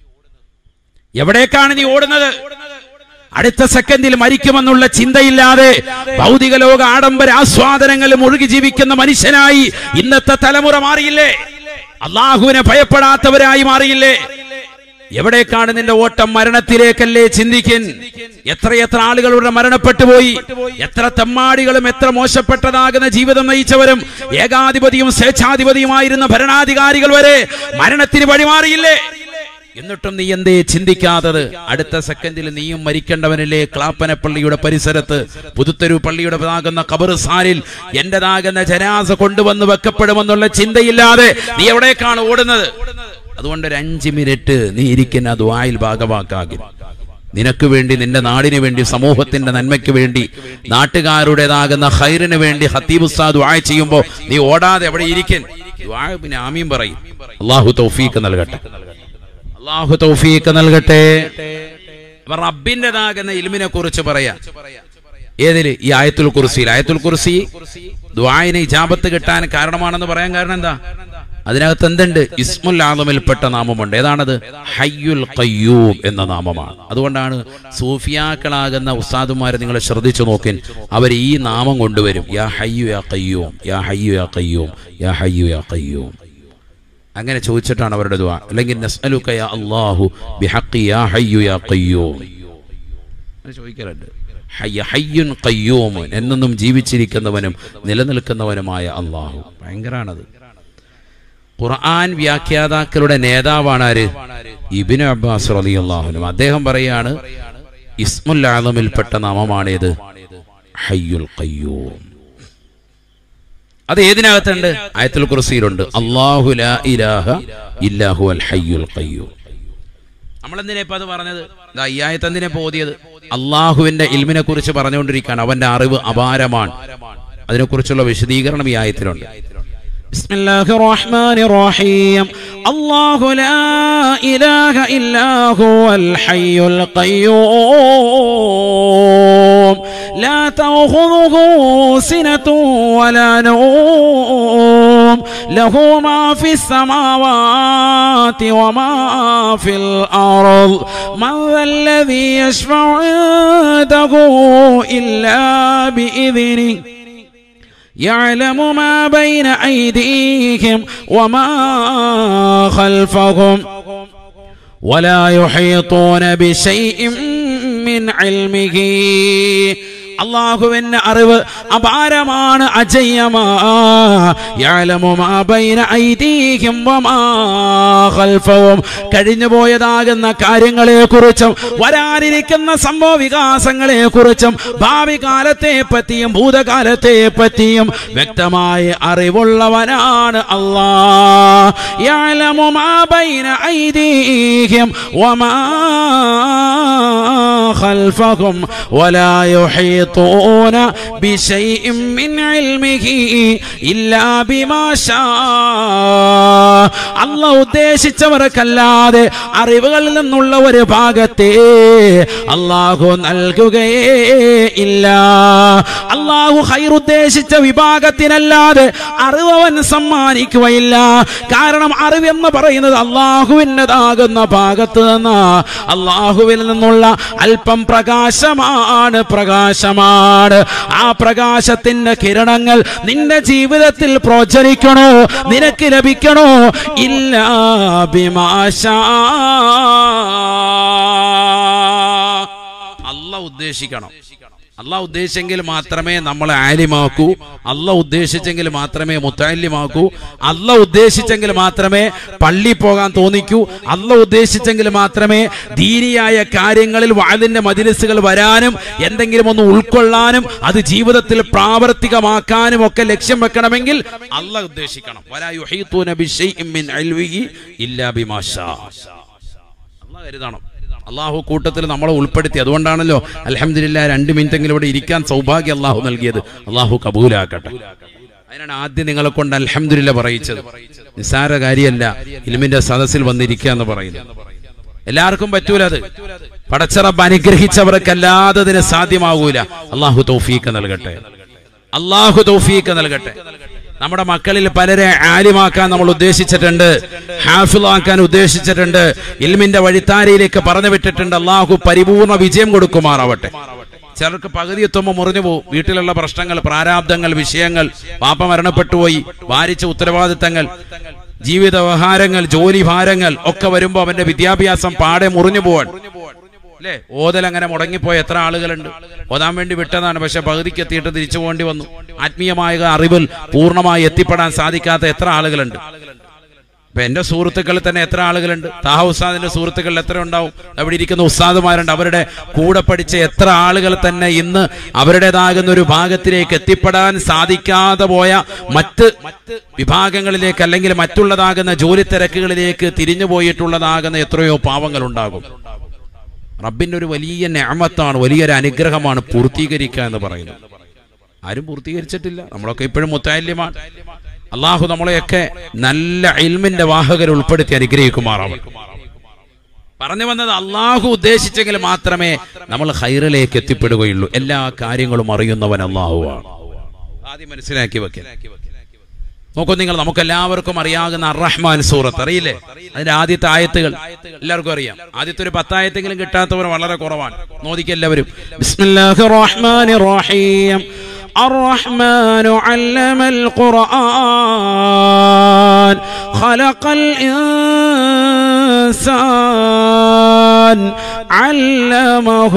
എവിടേക്കാണ് നീ ഓടുന്നത് അടുത്ത സെക്കൻഡിൽ മരിക്കുമെന്നുള്ള ചിന്തയില്ലാതെ ഭൗതിക ലോക ആഡംബര ആസ്വാദനങ്ങൾ മുഴുകി ജീവിക്കുന്ന മനുഷ്യനായി ഇന്നത്തെ തലമുറ മാറിയില്ലേ അള്ളാഹുവിനെ ഭയപ്പെടാത്തവരായി മാറിയില്ലേ എവിടേക്കാണ് നിന്റെ ഓട്ടം മരണത്തിലേക്കല്ലേ ചിന്തിക്കൻ എത്രയെത്ര ആളുകളുടെ മരണപ്പെട്ടു പോയി എത്ര തെമ്മാടികളും എത്ര മോശപ്പെട്ടതാകുന്ന ജീവിതം നയിച്ചവരും ഏകാധിപതിയും സ്വേച്ഛാധിപതിയുമായിരുന്ന ഭരണാധികാരികൾ വരെ മരണത്തിന് വഴിമാറിയില്ലേ എന്നിട്ടും നീ എന്തേ ചിന്തിക്കാത്തത് അടുത്ത സെക്കൻഡിൽ നീയും മരിക്കേണ്ടവനല്ലേ ക്ലാപ്പനപ്പള്ളിയുടെ പരിസരത്ത് പുതുത്തെരു പള്ളിയുടെ ആകുന്ന കബറുസാനിൽ എന്റേതാകുന്ന ജനാസ കൊണ്ടുവന്ന് വെക്കപ്പെടുമെന്നുള്ള ചിന്തയില്ലാതെ നീ എവിടേക്കാണ് ഓടുന്നത് അതുകൊണ്ട് ഒരു അഞ്ച് മിനിറ്റ് നീ ഇരിക്കുന്ന ദ്വായിൽ ഭാഗവാക്കാകി നിനക്ക് വേണ്ടി നിന്റെ നാടിന് വേണ്ടി സമൂഹത്തിന്റെ നന്മയ്ക്ക് വേണ്ടി നാട്ടുകാരുടേതാകുന്ന ഹൈറിന് വേണ്ടി ഹത്തീബ് ഉസ്താദ് ദ്വായ ചെയ്യുമ്പോൾ നീ ഓടാതെ എവിടെ ഇരിക്കൻ ദ്വായ പിന്നെ ആമീൻ പറയും അള്ളാഹു തൗഫീക്ക് നൽകട്ടെ അള്ളാഹു തൗഫീക്ക് നൽകട്ടെ അപ്പൊ റബ്ബിന്റേതാകുന്ന ഇൽമിനെ കുറിച്ച് പറയാം ഏതില് ഈ ആയത്തുൽ കുർസിയിൽ ആയത്തുൽ കുർസി ദ്വായന് ഇജാബത്ത് കിട്ടാൻ കാരണമാണെന്ന് പറയാൻ കാരണം എന്താ അതിനകത്ത് എന്തുണ്ട് ഇസ്മുൽ ആലമിൽപ്പെട്ട നാമമുണ്ട് ഏതാണത് ഹയ്യുൽ ഖയ്യൂം എന്ന നാമമാണ് അതുകൊണ്ടാണ് സൂഫിയാക്കളാകുന്ന ഉസ്താദുമാരെ നിങ്ങൾ ശ്രദ്ധിച്ചു നോക്കിൻ അവർ ഈ നാമം കൊണ്ടുവരും യാ ഹയ്യു യാ ഖയ്യൂം യാ ഹയ്യു യാ ഖയ്യൂം യാ ഹയ്യു യാ ഖയ്യൂം അങ്ങനെ ചോദിച്ചിട്ടാണ് അവരുടെ ദുആ അല്ലെങ്കിൽ നസ്അലുക യാ അല്ലാഹു ബിഹഖി യാ ഹയ്യു യാ ഖയ്യൂം അങ്ങനെ ചോദിക്കലുണ്ട് ഹയ്യ ഹയ്യുൻ ഖയ്യൂം എന്നെന്നും ജീവിച്ചിരിക്കുന്നവനും നിലനിൽക്കുന്നവനുമായ അള്ളാഹു ഭയങ്കരാണത് ഖുർആൻ വ്യാഖ്യാതാക്കളുടെ നേതാവാണ് ആര് ഇബിന് അബ്ബാസ് അലി അള്ളാഹുനും അദ്ദേഹം പറയാണ് ഇസ്മുൽ ആലമിൽപ്പെട്ട നാമമാണേത് ഹയ്യുൽ ഖയ്യൂം അത് ഏതിനകത്തുണ്ട് ആയത്തുൽ കുർസിയിലുണ്ട് അല്ലാഹു ലാ ഇലാഹ ഇല്ലാഹു അൽ ഹയ്യുൽ ഖയ്യൂം നമ്മൾ എന്തിനാ ഇപ്പൊ അത് പറഞ്ഞത് ദാ ഈ ആയത്ത് എന്തിനാ പോതിയത് അള്ളാഹുവിന്റെ ഇൽമിനെ കുറിച്ച് പറഞ്ഞുകൊണ്ടിരിക്കുകയാണ് അവന്റെ അറിവ് അപാരമാണ് അതിനെക്കുറിച്ചുള്ള വിശദീകരണം ഈ ആയത്തിലുണ്ട് بسم الله الرحمن الرحيم الله لا إله إلا هو الحي القيوم لا تأخذه سنة ولا نوم له ما في السماوات وما في الأرض من ذا الذي يشفع عنده إلا بإذنه يعلم ما بين أيديهم وما خلفهم ولا يحيطون بشيء من علمه അള്ളാഹുവിന്റെ അറിവ് അപാരമാണ് അജയ്യമാ യഅലമു മാ ബൈന ഐദീഹിം വമാ ഖൽഫഹും കഴിഞ്ഞു പോയതാകുന്ന കാര്യങ്ങളെ കുറിച്ചും വരാനിരിക്കുന്ന സംഭവ വികാസങ്ങളെ കുറിച്ചും ഭാവി കാലത്തെ പറ്റിയും ഭൂതകാലത്തെ പറ്റിയും വ്യക്തമായ അറിവുള്ളവനാണ് അല്ലാ യഅലമു മാ ബൈന ഐദീഹിം വമാ خلفهم ولا يحيطون بشيء من علمه إلا بما شاء അള്ളാഹ് ഉദ്ദേശിച്ചവർക്കല്ലാതെ അറിവുകളിൽ നിന്നുള്ള ഒരു ഭാഗത്തെ അള്ളാഹു നൽകുകയേ ഇല്ല അള്ളാഹു ഹൈർ ഉദ്ദേശിച്ച വിഭാഗത്തിനല്ലാതെ അറിവ് അവൻ സമ്മാനിക്കുകയില്ല കാരണം അറിവെന്ന് പറയുന്നത് അള്ളാഹുവിൻ്റെതാകുന്ന ഭാഗത്ത് നിന്ന് അള്ളാഹുവിൽ നിന്നുള്ള അല്പം പ്രകാശമാണ് പ്രകാശമാണ് ആ പ്രകാശത്തിന്റെ കിരണങ്ങൾ നിന്റെ ജീവിതത്തിൽ പ്രോചരിക്കണോ നിനക്ക് ലഭിക്കണോ ഇല്ല ബിമാശ അല്ല ഉദ്ദേശിക്കണം അള്ളാഹ് ഉദ്ദേശിച്ചെങ്കിൽ മാത്രമേ നമ്മളെ ആലിമാക്കൂ അള്ളാഹ് ഉദ്ദേശിച്ചെങ്കിൽ മാത്രമേ മുത്താലിമാക്കൂ അള്ളാഹ് ഉദ്ദേശിച്ചെങ്കിൽ മാത്രമേ പള്ളി പോകാൻ തോന്നിക്കൂ അള്ളാഹ് ഉദ്ദേശിച്ചെങ്കിൽ മാത്രമേ ദീനിയായ കാര്യങ്ങളിൽ വാതിന്റെ മജിലിസുകൾ വരാനും എന്തെങ്കിലും ഒന്ന് ഉൾക്കൊള്ളാനും അത് ജീവിതത്തിൽ പ്രാവർത്തികമാക്കാനും ഒക്കെ ലക്ഷ്യം വെക്കണമെങ്കിൽ അള്ളാഹ് ഉദ്ദേശിക്കണം വലാ യുഹീത്തൂന ബിശൈഇൻ മിൻ ഇൽമിഹി ഇല്ലാ ബിമാ ഷാ അള്ളാഹ് കരുതണം അള്ളാഹു കൂട്ടത്തിൽ നമ്മളെ ഉൾപ്പെടുത്തി അതുകൊണ്ടാണല്ലോ അലഹമില്ല രണ്ട് മിനിറ്റെങ്കിലും ഇവിടെ ഇരിക്കാൻ സൗഭാഗ്യം അള്ളാഹു നൽകിയത് അള്ളാഹു കബൂലാക്കട്ടെ അതിനാണ് ആദ്യം നിങ്ങളെ കൊണ്ട് അലഹമില്ല പറയിച്ചത് നിസ്സാര കാര്യമല്ല ഇൽമിന്റെ സദസ്സിൽ വന്നിരിക്കുക എന്ന് പറയുന്നത് എല്ലാവർക്കും പറ്റൂല അത് പടച്ചറബ് അനുഗ്രഹിച്ചവർക്കല്ലാതെ അതിന് സാധ്യമാകൂല അള്ളാഹു തൗഫീക്ക് നൽകട്ടെ അള്ളാഹു തൗഫീക്ക് നൽകട്ടെ നമ്മുടെ മക്കളിൽ പലരെ ആലിമാക്കാൻ നമ്മൾ ഉദ്ദേശിച്ചിട്ടുണ്ട് ഹാഫിളാക്കാൻ ഉദ്ദേശിച്ചിട്ടുണ്ട് ഇൽമിന്റെ വഴിത്താരയിലേക്ക് പറഞ്ഞു വിട്ടിട്ടുണ്ട് അള്ളാഹു പരിപൂർണ വിജയം കൊടുക്കുമാറാവട്ടെ ചിലർക്ക് പകുതി എത്തുമ്പോൾ മുറിഞ്ഞു പോകും വീട്ടിലുള്ള പ്രശ്നങ്ങൾ പ്രാരാബ്ദങ്ങൾ വിഷയങ്ങൾ പാപ്പ മരണപ്പെട്ടുപോയി ഭാരിച്ച ഉത്തരവാദിത്തങ്ങൾ ജീവിത വ്യവഹാരങ്ങൾ ജോലി ഭാരങ്ങൾ ഒക്കെ വരുമ്പോൾ അവന്റെ വിദ്യാഭ്യാസം പാടെ മുറിഞ്ഞു പോവാൻ അല്ലേ ഓതൽ അങ്ങനെ മുടങ്ങിപ്പോയ എത്ര ആളുകളുണ്ട് ഓതാൻ വേണ്ടി വിട്ടതാണ് പക്ഷെ പകുതിക്ക് എത്തിയിട്ട് തിരിച്ചു പോകേണ്ടി വന്നു ആത്മീയമായ അറിവിൽ പൂർണ്ണമായി എത്തിപ്പെടാൻ സാധിക്കാത്ത എത്ര ആളുകളുണ്ട് ഇപ്പൊ എന്റെ സുഹൃത്തുക്കളിൽ തന്നെ എത്ര ആളുകളുണ്ട് താഹ ഉസ്താദിന്റെ സുഹൃത്തുക്കളിൽ എത്ര ഉണ്ടാവും അവിടെ ഇരിക്കുന്ന ഉസ്താദുമാരുണ്ട് അവരുടെ കൂടെ പഠിച്ച എത്ര ആളുകൾ തന്നെ ഇന്ന് അവരുടേതാകുന്ന ഒരു ഭാഗത്തിലേക്ക് എത്തിപ്പെടാൻ സാധിക്കാതെ പോയ മറ്റ് വിഭാഗങ്ങളിലേക്ക് അല്ലെങ്കിൽ മറ്റുള്ളതാകുന്ന ജോലി തിരക്കുകളിലേക്ക് തിരിഞ്ഞു പോയിട്ടുള്ളതാകുന്ന എത്രയോ പാവങ്ങൾ ഉണ്ടാകും റബ്ബിന്റെ ഒരു വലിയ ഞാമത്താണ് വലിയൊരു അനുഗ്രഹമാണ് പൂർത്തീകരിക്കുക എന്ന് പറയുന്നത് ആരും പൂർത്തീകരിച്ചിട്ടില്ല നമ്മളൊക്കെ ഇപ്പോഴും മുത്താല്യമാണ് അള്ളാഹു നമ്മളെയൊക്കെ നല്ല ഇൽമിന്റെ വാഹകർ ഉൾപ്പെടുത്തി അനുഗ്രഹിക്കുമാറാവും പറഞ്ഞു വന്നത് അള്ളാഹു ഉദ്ദേശിച്ചെങ്കിൽ മാത്രമേ നമ്മൾ ഹൈറിലേക്ക് എത്തിപ്പെടുകയുള്ളൂ എല്ലാ കാര്യങ്ങളും അറിയുന്നവൻ അള്ളാഹുവാണ് ആദ്യം മനസ്സിലാക്കി വെക്കൽ നോക്കൂ നിങ്ങൾ നമുക്ക് എല്ലാവർക്കും അറിയാവുന്ന അറഹ്മാൻ സൂറത്ത് അറിയില്ലേ അതിന്റെ ആദ്യത്തെ ആയത്തുകൾ എല്ലാവർക്കും അറിയാം ആദ്യത്തെ ഒരു പത്തായത്തെങ്കിലും കിട്ടാത്തവർ വളരെ കുറവാണ് നോദിക്ക് എല്ലാവരും ബിസ്മില്ലാഹിർ റഹ്മാനിർ റഹീം الرحمن علم القرآن خلق الإنسان علمه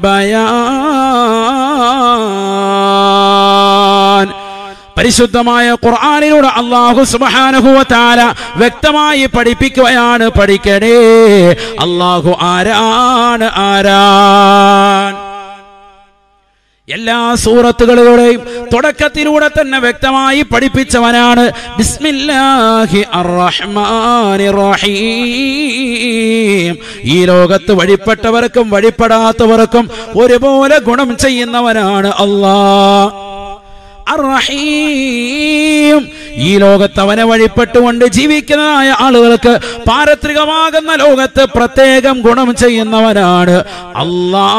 البيان പരിശുദ്ധമായ ഖുർആാനിലൂടെ അള്ളാഹു സുബാനുഭവത്താല വ്യക്തമായി പഠിപ്പിക്കുകയാണ് പഠിക്കണേ അള്ളാഹു ആരാണ് ആരാൻ എല്ലാ സൂറത്തുകളിലൂടെയും തുടക്കത്തിലൂടെ തന്നെ വ്യക്തമായി പഠിപ്പിച്ചവനാണ് ബിസ്മില്ലാഹി അർറഹ്മാനി റഹീം ഈ ലോകത്ത് വഴിപ്പെട്ടവർക്കും വഴിപ്പെടാത്തവർക്കും ഒരുപോലെ ഗുണം ചെയ്യുന്നവനാണ് അള്ളാ അർറഹീം ഈ ലോകത്ത് അവനെ വഴിപ്പെട്ടുകൊണ്ട് ജീവിക്കുന്നതായ ആളുകൾക്ക് പാരത്രികമാകുന്ന ലോകത്ത് പ്രത്യേകം ഗുണം ചെയ്യുന്നവനാണ് അല്ലാ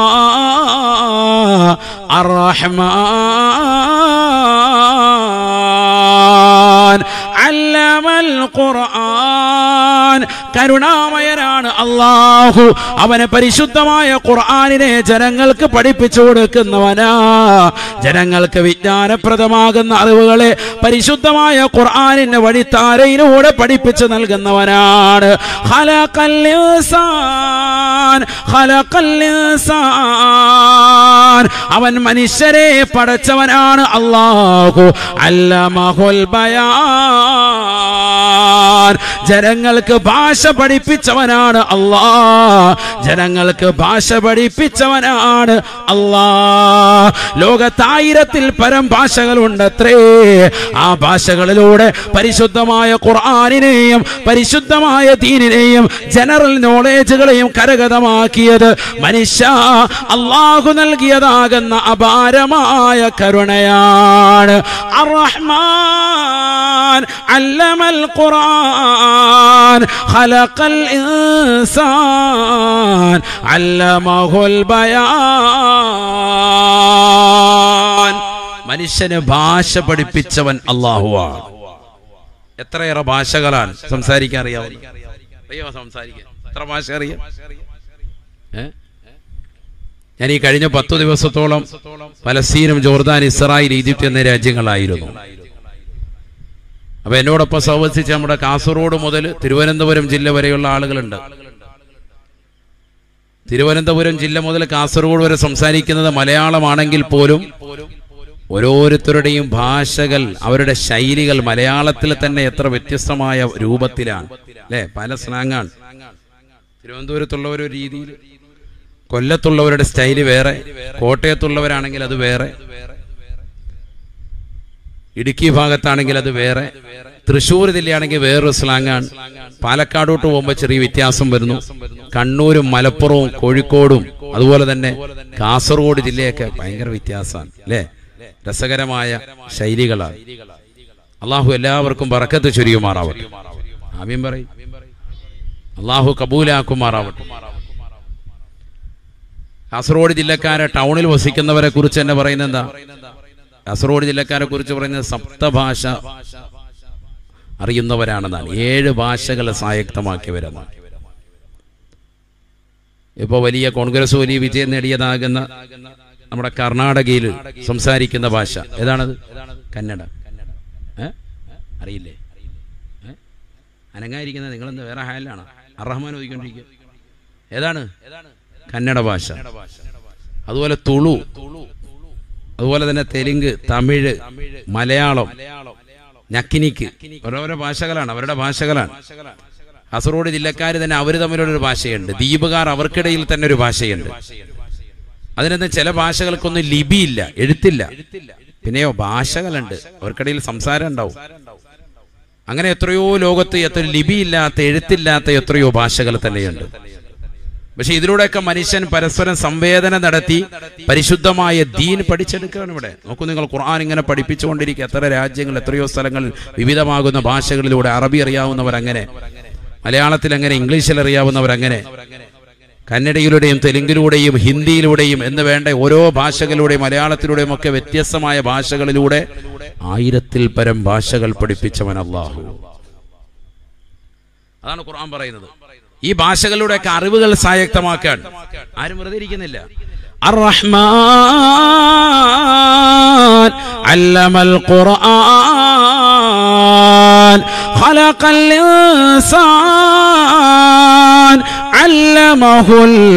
അർറഹ്മാൻ അല്ലമൽ ഖുർആൻ കരുണാമയനാണ് അള്ളാഹു അവനെ പരിശുദ്ധമായ ഖുർആനിനെ ജനങ്ങൾക്ക് പഠിപ്പിച്ചു കൊടുക്കുന്നവനാ ജനങ്ങൾക്ക് വിജ്ഞാനപ്രദമാകുന്ന അറിവുകളെ പരിശുദ്ധമായ ഖുർആനിന്റെ വഴിത്താരയിലൂടെ പഠിപ്പിച്ചു നൽകുന്നവനാണ് ഖലഖൽ ഇൻസാൻ ഖലഖൽ ഇൻസാൻ അവൻ മനുഷ്യരെ പടച്ചവനാണ് അള്ളാഹു അല്ലമഹുൽ ബയാൻ ജനങ്ങൾക്ക് ഭാഷ പഠിപ്പിച്ചവനാണ് അല്ലാ ജനങ്ങൾക്ക് ഭാഷ പഠിപ്പിച്ചവനാണ് അല്ലാ ലോകത്തായിരത്തിൽ പരം ഭാഷകളുണ്ടത്രേ ആ ഭാഷകളിലൂടെ പരിശുദ്ധമായ ഖുർആാനിനെയും പരിശുദ്ധമായ ദീനിനെയും ജനറൽ നോളേജുകളെയും കരക കരഗതമാക്കിയത് മനുഷ്യ അള്ളാഹു നൽകിയതാകുന്ന അപാരമായ കരുണയാണ് അറഹ്മാൻ അല്ലമൽ ഖുർആൻ ഖലഖൽ ഇൻസാൻ അല്ലമഹുൽ ബയാൻ മനുഷ്യന് ഭാഷ പഠിപ്പിച്ചവൻ അള്ളാഹുവാണ് എത്രയേറെ ഭാഷകളാണ് സംസാരിക്കാൻ അറിയാവുന്നത് അറിയോ സംസാരിക്കാൻ എത്ര ഭാഷ അറിയാം ഏ? ഞാൻ ഈ കഴിഞ്ഞ പത്തു ദിവസത്തോളം പലസ്തീനും ജോർദാൻ ഇസ്രായേൽ ഈജിപ്ത് എന്നീ രാജ്യങ്ങളായിരുന്നു അപ്പൊ എന്നോടൊപ്പം സഹവസിച്ച് നമ്മുടെ കാസർഗോഡ് മുതൽ തിരുവനന്തപുരം ജില്ല വരെയുള്ള ആളുകളുണ്ട് തിരുവനന്തപുരം ജില്ല മുതൽ കാസർഗോഡ് വരെ സംസാരിക്കുന്നത് മലയാളമാണെങ്കിൽ പോലും ഓരോരുത്തരുടെയും ഭാഷകൾ അവരുടെ ശൈലികൾ മലയാളത്തിൽ തന്നെ എത്ര വ്യത്യസ്തമായ രൂപത്തിലാണ് അല്ലെ പല സ്ലാങ്ങാണ് തിരുവനന്തപുരത്തുള്ളവർ ഒരു രീതിയിൽ കൊല്ലത്തുള്ളവരുടെ സ്റ്റൈല് വേറെ കോട്ടയത്തുള്ളവരാണെങ്കിൽ അത് വേറെ ഇടുക്കി ഭാഗത്താണെങ്കിൽ അത് വേറെ തൃശ്ശൂർ ജില്ലയാണെങ്കിൽ വേറൊരു സ്ലാങ്ങാണ് പാലക്കാടോട്ട് പോകുമ്പോൾ ചെറിയ വ്യത്യാസം വരുന്നു കണ്ണൂരും മലപ്പുറവും കോഴിക്കോടും അതുപോലെ തന്നെ കാസർഗോഡ് ജില്ലയൊക്കെ ഭയങ്കര വ്യത്യാസമാണ് അല്ലേ രസകരമായ ശൈലികളാണ് അള്ളാഹു എല്ലാവർക്കും ബറക്കത്ത് ചൊരിയുമാറാവട്ടെ ആമീൻ പറയും അള്ളാഹു കബൂലാക്കുമാറാവട്ടെ കാസർഗോഡ് ജില്ലക്കാരെ ടൗണിൽ വസിക്കുന്നവരെ കുറിച്ച് തന്നെ പറയുന്നത് എന്താ കാസർഗോഡ് ജില്ലക്കാരെ കുറിച്ച് പറയുന്നത് സപ്തഭാഷ അറിയുന്നവരാണെന്നാണ് ഏഴ് ഭാഷകളെ സ്വായക്തമാക്കിയവരെന്നാണ് ഇപ്പോ വലിയ കോൺഗ്രസ് വലിയ വിജയം നേടിയതാകുന്ന നമ്മുടെ കർണാടകയിൽ സംസാരിക്കുന്ന ഭാഷ ഏതാണത് കന്നഡ ഏ? അറിയില്ലേ ഏ? അനങ്ങായിരിക്കുന്നത് നിങ്ങളെന്ത് വേറെ ഹാലാണ് അറഹ്മാൻ ചോദിക്കൊണ്ടിരിക്കുക ഏതാണ് കന്നഡ ഭാഷ അതുപോലെ തുളു അതുപോലെ തന്നെ തെലുങ്ക് തമിഴ് മലയാളം ഞക്കിനിക്ക് ഓരോരോ ഭാഷകളാണ് അവരുടെ ഭാഷകളാണ് കാസർഗോഡ് ജില്ലക്കാർ തന്നെ അവർ തമ്മിലൊരു ഭാഷയുണ്ട് ദ്വീപുകാർ അവർക്കിടയിൽ തന്നെ ഒരു ഭാഷയുണ്ട് അതിനൊന്നും ചില ഭാഷകൾക്കൊന്നും ലിപിയില്ല എഴുത്തില്ല പിന്നെയോ ഭാഷകളുണ്ട് അവർക്കിടയിൽ സംസാരം ഉണ്ടാവും അങ്ങനെ എത്രയോ ലോകത്ത് എത്ര ലിപിയില്ലാത്ത എഴുത്തില്ലാത്ത എത്രയോ ഭാഷകൾ തന്നെയുണ്ട് പക്ഷെ ഇതിലൂടെയൊക്കെ മനുഷ്യൻ പരസ്പരം സംവേദന നടത്തി പരിശുദ്ധമായ ദീൻ പഠിച്ചെടുക്കുകയാണ് ഇവിടെ നോക്കൂ നിങ്ങൾ ഖുർആൻ ഇങ്ങനെ പഠിപ്പിച്ചുകൊണ്ടിരിക്കുക എത്ര രാജ്യങ്ങൾ എത്രയോ സ്ഥലങ്ങളിൽ വിവിധമാകുന്ന ഭാഷകളിലൂടെ അറബി അറിയാവുന്നവർ അങ്ങനെ മലയാളത്തിൽ അങ്ങനെ ഇംഗ്ലീഷിൽ അറിയാവുന്നവർ അങ്ങനെ കന്നഡയിലൂടെയും തെലുങ്കിലൂടെയും ഹിന്ദിയിലൂടെയും എന്ന് വേണ്ട ഓരോ ഭാഷകളിലൂടെയും മലയാളത്തിലൂടെയും ഒക്കെ വ്യത്യസ്തമായ ഭാഷകളിലൂടെ ആയിരത്തിൽ പരം ഭാഷകൾ പഠിപ്പിച്ചവൻ അള്ളാഹു അതാണ് ഖുർആൻ പറയുന്നത് ഈ ഭാഷകളുടെയൊക്കെ അറിവുകൾ സായക്തമാക്കാൻ ആരും വെറുതെ ഇരിക്കുന്നില്ല الرحمن علم القرآن خلق الإنسان علمه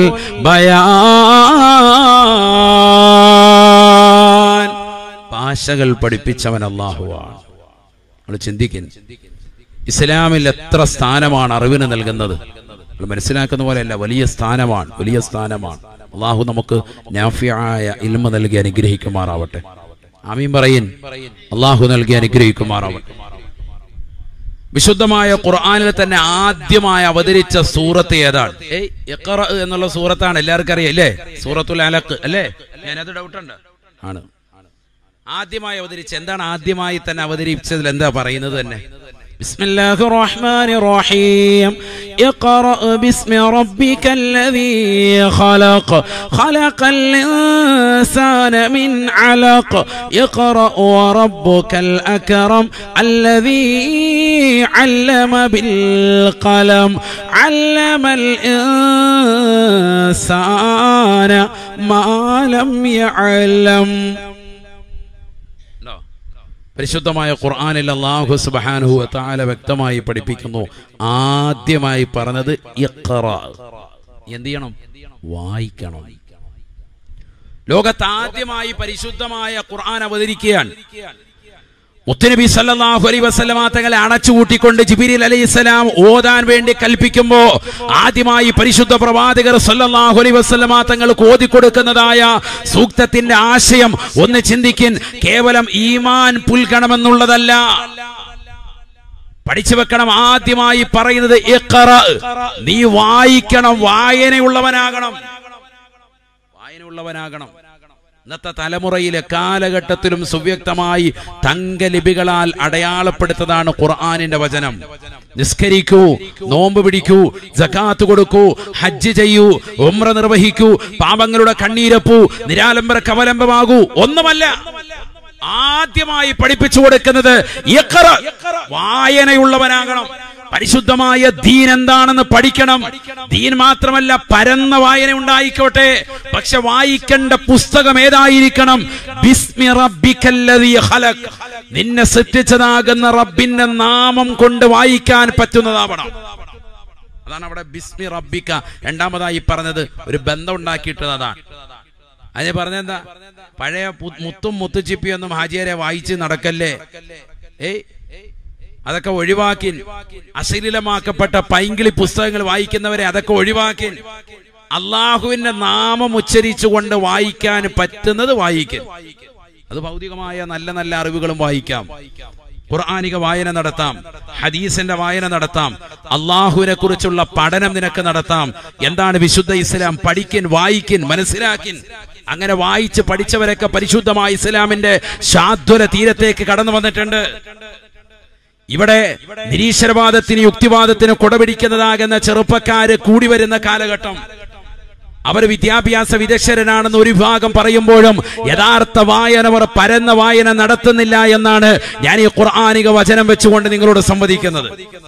البيان ഭാഷകൾ പഠിപ്പിച്ചവൻ അള്ളാഹുവാണ് നമ്മൾ ചിന്തിക്കുന്നു ഇസ്ലാമിൽ എത്ര സ്ഥാനമാണ് അറിവിന് നൽകുന്നത് നമ്മൾ മനസ്സിലാക്കുന്ന പോലെയല്ല വലിയ സ്ഥാനമാണ് വലിയ സ്ഥാനമാണ് അള്ളാഹു നമുക്ക് നാഫിയായ ഇൽമ നൽകി അനുഗ്രഹിക്കുമാറാവട്ടെ ആമീൻ പറയിൻ അള്ളാഹു നൽകി അനുഗ്രഹിക്കുമാറാവട്ടെ വിശുദ്ധമായ ഖുർആനിൽ തന്നെ ആദ്യമായി അവതരിച്ച സൂറത്ത് ഏതാണ് ഏയ് ഇഖ്റ എന്നുള്ള സൂറത്താണ് എല്ലാവർക്കും അറിയാം അല്ലേ സൂറത്തുൽ അലക്ക് അല്ലേ ഞാനത് ഡൗട്ടുണ്ട് ആണ് ആദ്യമായി അവതരിച്ച എന്താണ് ആദ്യമായി തന്നെ അവതരിപ്പിച്ചതിൽ എന്താ പറയുന്നത് തന്നെ بسم الله الرحمن الرحيم اقرأ باسم ربك الذي خلق خلق الإنسان من علق اقرأ وربك الأكرم الذي علم بالقلم علم الإنسان ما لم يعلم ഉണ്ടോ? പരിശുദ്ധമായ ഖുർആനിൽ അള്ളാഹു സുബ്ഹാനഹു വതആല വ്യക്തമായി പഠിപ്പിക്കുന്നു ആദ്യമായി പറഞ്ഞത് ഇഖ്റ എന്ത് ചെയ്യണം വായിക്കണം ലോകത്ത് ആദ്യമായി പരിശുദ്ധമായ ഖുർആൻ അവതരിക്കുകയാണ് മുത്തുനബി സല്ലല്ലാഹു അലൈഹി വസല്ലമ തങ്ങളെ അണച്ചുകൂട്ടിക്കൊണ്ട് ജിബിരിൽ അലൈഹിസ്സലാം ഓതാൻ വേണ്ടി കൽപ്പിക്കുമ്പോ ആദ്യമായി പരിശുദ്ധ പ്രവാചകർ സല്ലല്ലാഹു അലൈഹി വസല്ലമ തങ്ങൾക്ക് ഓതിക്കൊടുക്കുന്നതായ സൂക്തത്തിന്റെ ആശയം ഒന്ന് ചിന്തിക്കിൻ കേവലം ഈമാൻ പുൽകണമെന്നുള്ളതല്ല പഠിച്ചു വെക്കണം ആദ്യമായി പറയുന്നത് ഇഖ്റ. നീ വായിക്കണം വായനയുള്ളവനാകണം വായനയുള്ളവനാകണം ഇന്നത്തെ തലമുറയിലെ കാലഘട്ടത്തിലും സുവ്യക്തമായി തങ്കലിപികളാൽ അടയാളപ്പെടുത്തതാണ് ഖുർആാനിന്റെ വചനം നിസ്കരിക്കൂ നോമ്പ് പിടിക്കൂ ജക്കാത്ത് കൊടുക്കൂ ഹജ്ജ് ചെയ്യൂ ഉമ്ര നിർവഹിക്കൂ പാപങ്ങളുടെ കണ്ണീരപ്പൂ നിരാലംബര കവലംബമാകൂ ഒന്നുമല്ല ആദ്യമായി പഠിപ്പിച്ചു കൊടുക്കുന്നത് ഇഖ്റ. വായനയുള്ളവനാകണം പരിശുദ്ധമായ ദീൻ എന്താണെന്ന് പഠിക്കണം ദീൻ മാത്രമല്ല പരന്ന വായന ഉണ്ടായിക്കോട്ടെ പക്ഷെ വായിക്കേണ്ട പുസ്തകം ഏതായിരിക്കണം ബിസ്മി റബ്ബിക്കല്ലദീ ഖലഖ്. നിന്നെ സൃഷ്ടിച്ചതാകുന്ന റബ്ബിന്റെ നാമം കൊണ്ട് വായിക്കാൻ പറ്റുന്നതാവണം അതാണ് അവിടെ ബിസ്മി റബ്ബിക്ക രണ്ടാമതായി പറഞ്ഞത് ഒരു ബന്ധം ഉണ്ടാക്കിയിട്ടത് അതാണ് അതിന് പറഞ്ഞെന്താ പഴയ പു- മുത്തും മുത്തുച്ചിപ്പിയൊന്നും ഹാജിയരെ വായിച്ച് നടക്കല്ലേ ഏയ് അതൊക്കെ ഒഴിവാക്കി അശ്ലീലമാക്കപ്പെട്ട പൈങ്കിളി പുസ്തകങ്ങൾ വായിക്കുന്നവരെ അതൊക്കെ ഒഴിവാക്കി അള്ളാഹുവിന്റെ നാമം ഉച്ചരിച്ചുകൊണ്ട് വായിക്കാൻ പറ്റുന്നത് വായിക്കും അത് ഭൗതികമായ നല്ല നല്ല അറിവുകളും വായിക്കാം ഖുർആാനിക വായന നടത്താം ഹദീസിന്റെ വായന നടത്താം അള്ളാഹുവിനെ കുറിച്ചുള്ള പഠനം നിനക്ക് നടത്താം എന്താണ് വിശുദ്ധ ഇസ്ലാം പഠിക്കിൻ വായിക്കിൻ മനസ്സിലാക്കിൻ അങ്ങനെ വായിച്ച് പഠിച്ചവരൊക്കെ പരിശുദ്ധമായ ഇസ്ലാമിന്റെ ശാദ്വല തീരത്തേക്ക് കടന്നു വന്നിട്ടുണ്ട് ഇവിടെ നിരീശ്വരവാദത്തിന് യുക്തിവാദത്തിന് കുടപിടിക്കുന്നതാകുന്ന ചെറുപ്പക്കാര് കൂടി വരുന്ന കാലഘട്ടം അവർ വിദ്യാഭ്യാസ വിദഗ്ധരനാണെന്ന് ഒരു വിഭാഗം പറയുമ്പോഴും യഥാർത്ഥ വായന അവർ പരന്ന വായന നടത്തുന്നില്ല എന്നാണ് ഞാൻ ഈ ഖുർആാനിക വചനം വെച്ചുകൊണ്ട് നിങ്ങളോട് സംവദിക്കുന്നത്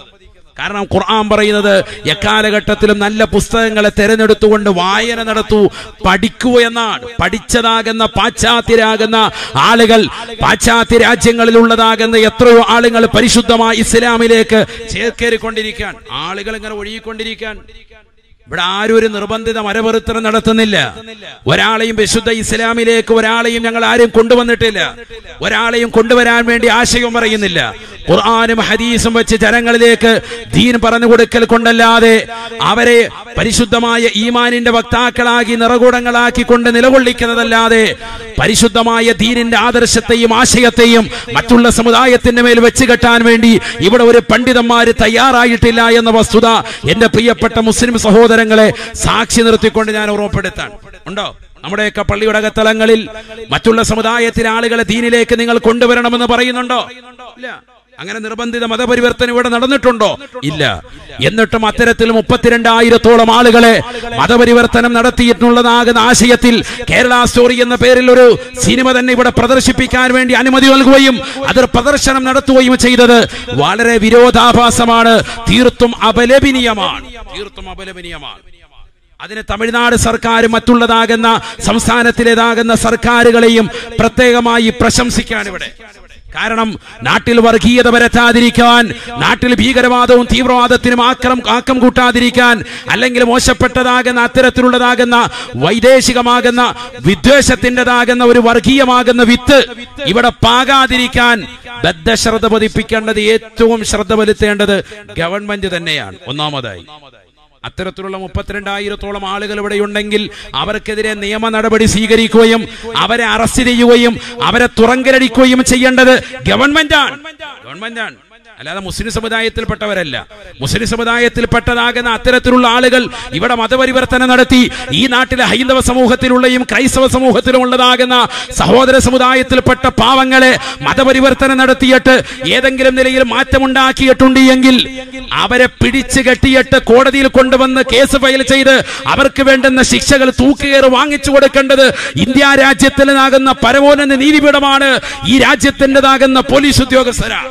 കാരണം ഖുർആൻ പറയുന്നത് എക്കാലഘട്ടത്തിലും നല്ല പുസ്തകങ്ങളെ തെരഞ്ഞെടുത്തുകൊണ്ട് വായന നടത്തൂ പഠിക്കൂ എന്നാണ് പഠിച്ചതാകുന്ന പാശ്ചാത്യരാകുന്ന ആളുകൾ പാശ്ചാത്യ രാജ്യങ്ങളിലുള്ളതാകുന്ന എത്രയോ ആളുകൾ പരിശുദ്ധമായ ഇസ്ലാമിലേക്ക് ചേർക്കേറിക്കൊണ്ടിരിക്കാൻ ആളുകൾ ഇങ്ങനെ ഒഴുകിക്കൊണ്ടിരിക്കാൻ ഇവിടെ ആരും ഒരു നിർബന്ധിത മരപെറുത്തനം നടത്തുന്നില്ല ഒരാളെയും വിശുദ്ധ ഇസ്ലാമിലേക്ക് ഒരാളെയും ഞങ്ങൾ ആരും കൊണ്ടുവന്നിട്ടില്ല ഒരാളെയും കൊണ്ടുവരാൻ വേണ്ടി ആശയം പറയുന്നില്ല ഖുർആാനും ഹദീസും വെച്ച് ജനങ്ങളിലേക്ക് ദീൻ പറഞ്ഞു കൊടുക്കൽ കൊണ്ടല്ലാതെ അവരെ പരിശുദ്ധമായ ഈമാനിന്റെ വക്താക്കളാക്കി നിറകൂടങ്ങളാക്കി കൊണ്ട് നിലകൊള്ളിക്കുന്നതല്ലാതെ പരിശുദ്ധമായ ദീനിന്റെ ആദർശത്തെയും ആശയത്തെയും മറ്റുള്ള സമുദായത്തിന്റെ മേൽ വെച്ച് കെട്ടാൻ വേണ്ടി ഇവിടെ ഒരു പണ്ഡിതന്മാര് തയ്യാറായിട്ടില്ല എന്ന വസ്തുത എന്റെ പ്രിയപ്പെട്ട മുസ്ലിം സഹോദരങ്ങളെ സാക്ഷി നിർത്തിക്കൊണ്ട് ഞാൻ ഓർമ്മപ്പെടുത്താൻ ഉണ്ടോ നമ്മുടെയൊക്കെ പള്ളിയുടെ അകത്തളങ്ങളിൽ മറ്റുള്ള സമുദായത്തിലെ ആളുകളെ ദീനിലേക്ക് നിങ്ങൾ കൊണ്ടുവരണമെന്ന് പറയുന്നുണ്ടോ ഇല്ല അങ്ങനെ നിർബന്ധിത മതപരിവർത്തനം ഇവിടെ നടന്നിട്ടുണ്ടോ ഇല്ല എന്നിട്ടും അത്തരത്തിൽ മുപ്പത്തിരണ്ടായിരത്തോളം ആളുകളെ മതപരിവർത്തനം നടത്തിയിട്ടുള്ളതാകുന്ന ആശയത്തിൽ കേരള സ്റ്റോറി എന്ന പേരിൽ ഒരു സിനിമ തന്നെ ഇവിടെ പ്രദർശിപ്പിക്കാൻ വേണ്ടി അനുമതി നൽകുകയും അത് പ്രദർശനം നടത്തുകയും ചെയ്തത് വളരെ വിരോധാഭാസമാണ് തീർത്തും അപലപനീയമാണ് തീർത്തും അപലപനീയമാണ് അതിന് തമിഴ്നാട് സർക്കാർ മറ്റുള്ളതാകുന്ന സംസ്ഥാനത്തിലേതാകുന്ന സർക്കാരുകളെയും പ്രത്യേകമായി പ്രശംസിക്കാൻ ഇവിടെ കാരണം നാട്ടിൽ വർഗീയത വരത്താതിരിക്കാൻ നാട്ടിൽ ഭീകരവാദവും തീവ്രവാദത്തിനും ആക്രം ആക്കം കൂട്ടാതിരിക്കാൻ അല്ലെങ്കിൽ മോശപ്പെട്ടതാകുന്ന അത്തരത്തിലുള്ളതാകുന്ന വൈദേശികമാകുന്ന വിദ്വേഷത്തിൻ്റെതാകുന്ന ഒരു വർഗീയമാകുന്ന വിത്ത് ഇവിടെ പാകാതിരിക്കാൻ ബദ്ധശ്രദ്ധ പതിപ്പിക്കേണ്ടത് ഏറ്റവും ശ്രദ്ധ വരുത്തേണ്ടത് ഗവൺമെന്റ് തന്നെയാണ് ഒന്നാമതായി അത്തരത്തിലുള്ള മുപ്പത്തിരണ്ടായിരത്തോളം ആളുകൾ ഇവിടെ ഉണ്ടെങ്കിൽ അവർക്കെതിരെ നിയമ നടപടി സ്വീകരിക്കുകയും അവരെ അറസ്റ്റ് ചെയ്യുകയും അവരെ തുറങ്കലടിക്കുകയും ചെയ്യേണ്ടത് ഗവൺമെന്റാണ് ഗവൺമെന്റാണ് അല്ലാതെ മുസ്ലിം സമുദായത്തിൽപ്പെട്ടവരല്ല മുസ്ലിം സമുദായത്തിൽപ്പെട്ടതാകുന്ന അത്തരത്തിലുള്ള ആളുകൾ ഇവിടെ മതപരിവർത്തനം നടത്തി ഈ നാട്ടിലെ ഹൈന്ദവ സമൂഹത്തിലുള്ളയും ക്രൈസ്തവ സമൂഹത്തിലും ഉള്ളതാകുന്ന സഹോദര സമുദായത്തിൽപ്പെട്ട പാവങ്ങളെ മതപരിവർത്തനം നടത്തിയിട്ട് ഏതെങ്കിലും നിലയിൽ മാറ്റമുണ്ടാക്കിയിട്ടുണ്ട് എങ്കിൽ അവരെ പിടിച്ചു കെട്ടിയിട്ട് കോടതിയിൽ കൊണ്ടുവന്ന് കേസ് ഫയൽ ചെയ്ത് അവർക്ക് വേണ്ടുന്ന ശിക്ഷകൾ തൂക്കുകയറ് വാങ്ങിച്ചു കൊടുക്കേണ്ടത് ഇന്ത്യ രാജ്യത്തിനാകുന്ന പരമോന്നത നീതിപീഠമാണ് ഈ രാജ്യത്തിൻ്റെതാകുന്ന പോലീസ് ഉദ്യോഗസ്ഥരാണ്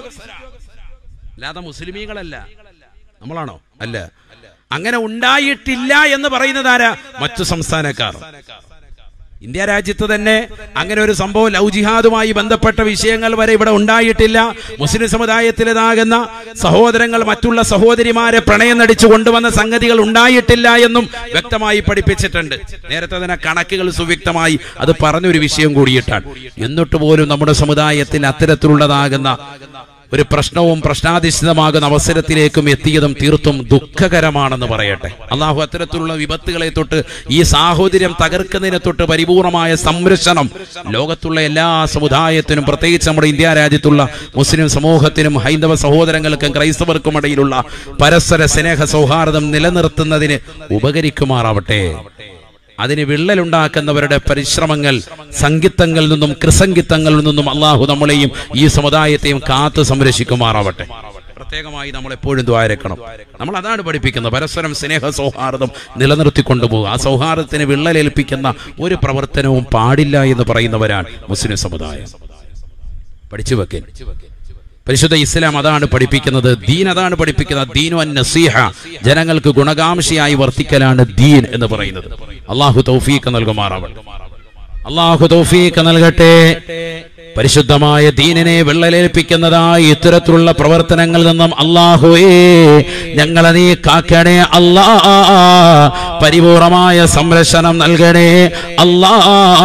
അല്ലാതെ മുസ്ലിമീങ്ങളല്ല നമ്മളാണോ അല്ല അങ്ങനെ ഉണ്ടായിട്ടില്ല എന്ന് പറയുന്നത് ആരാ മറ്റു സംസ്ഥാനക്കാർ ഇന്ത്യ രാജ്യത്ത് തന്നെ അങ്ങനെ ഒരു സംഭവം ലവ് ജിഹാദുമായി ബന്ധപ്പെട്ട വിഷയങ്ങൾ വരെ ഇവിടെ ഉണ്ടായിട്ടില്ല മുസ്ലിം സമുദായത്തിലേതാകുന്ന സഹോദരങ്ങൾ മറ്റുള്ള സഹോദരിമാരെ പ്രണയം നടിച്ചു കൊണ്ടുവന്ന സംഗതികൾ ഉണ്ടായിട്ടില്ല എന്നും വ്യക്തമായി പഠിപ്പിച്ചിട്ടുണ്ട് നേരത്തെ തന്നെ കണക്കുകൾ സുവ്യക്തമായി അത് പറഞ്ഞൊരു വിഷയം കൂടിയിട്ടാണ് എന്നിട്ട് പോലും നമ്മുടെ സമുദായത്തിൽ അത്തരത്തിലുള്ളതാകുന്ന ഒരു പ്രശ്നവും പ്രശ്നാധിഷ്ഠിതമാകുന്ന അവസരത്തിലേക്കും എത്തിയതും തീർത്തും ദുഃഖകരമാണെന്ന് പറയട്ടെ അള്ളാഹു അത്തരത്തിലുള്ള വിപത്തുകളെ തൊട്ട് ഈ സാഹോദര്യം തകർക്കുന്നതിനെ തൊട്ട് പരിപൂർണമായ സംരക്ഷണം ലോകത്തുള്ള എല്ലാ സമുദായത്തിനും പ്രത്യേകിച്ച് നമ്മുടെ ഇന്ത്യ രാജ്യത്തുള്ള മുസ്ലിം സമൂഹത്തിനും ഹൈന്ദവ സഹോദരങ്ങൾക്കും ക്രൈസ്തവർക്കും ഇടയിലുള്ള പരസ്പര സ്നേഹ സൗഹാർദ്ദം നിലനിർത്തുന്നതിന് ഉപകരിക്കുമാറാവട്ടെ അതിന് വിള്ളലുണ്ടാക്കുന്നവരുടെ പരിശ്രമങ്ങൾ സംഗീതങ്ങളിൽ നിന്നും കൃസംഗീതങ്ങളിൽ നിന്നും അള്ളാഹു നമ്മളെയും ഈ സമുദായത്തെയും കാത്തു സംരക്ഷിക്കുമാറാവട്ടെ പ്രത്യേകമായി നമ്മൾ എപ്പോഴും ദ്വാരക്കണം നമ്മൾ അതാണ് പഠിപ്പിക്കുന്നത് പരസ്പരം സ്നേഹ സൗഹാർദ്ദം നിലനിർത്തിക്കൊണ്ടു പോകുക ആ സൗഹാർദ്ദത്തിന് വിള്ളലേൽപ്പിക്കുന്ന ഒരു പ്രവർത്തനവും പാടില്ല എന്ന് പറയുന്നവരാണ് മുസ്ലിം സമുദായം പഠിച്ചു വെക്കൻ പരിശുദ്ധ ഇസ്ലാം അതാണ് പഠിപ്പിക്കുന്നത് ദീൻ അതാണ് പഠിപ്പിക്കുന്നത് ദീനു അൻ നസീഹ ജനങ്ങൾക്ക് ഗുണകാംക്ഷയായി വർത്തിക്കലാണ് ദീൻ എന്ന് പറയുന്നത് അള്ളാഹു തൗഫീഖ് നൽകുമാറാവട്ടെ അള്ളാഹു തൗഫീഖ് നൽകട്ടെ പരിശുദ്ധമായ ദീനിനെ വെള്ളലേൽപ്പിക്കുന്നതായി ഇത്തരത്തിലുള്ള പ്രവർത്തനങ്ങളിൽ നിന്നും അള്ളാഹുവേ ഞങ്ങളെ നീ കാക്കണേ അല്ലാ പരിപൂർണമായ സംരക്ഷണം നൽകണേ അല്ലാ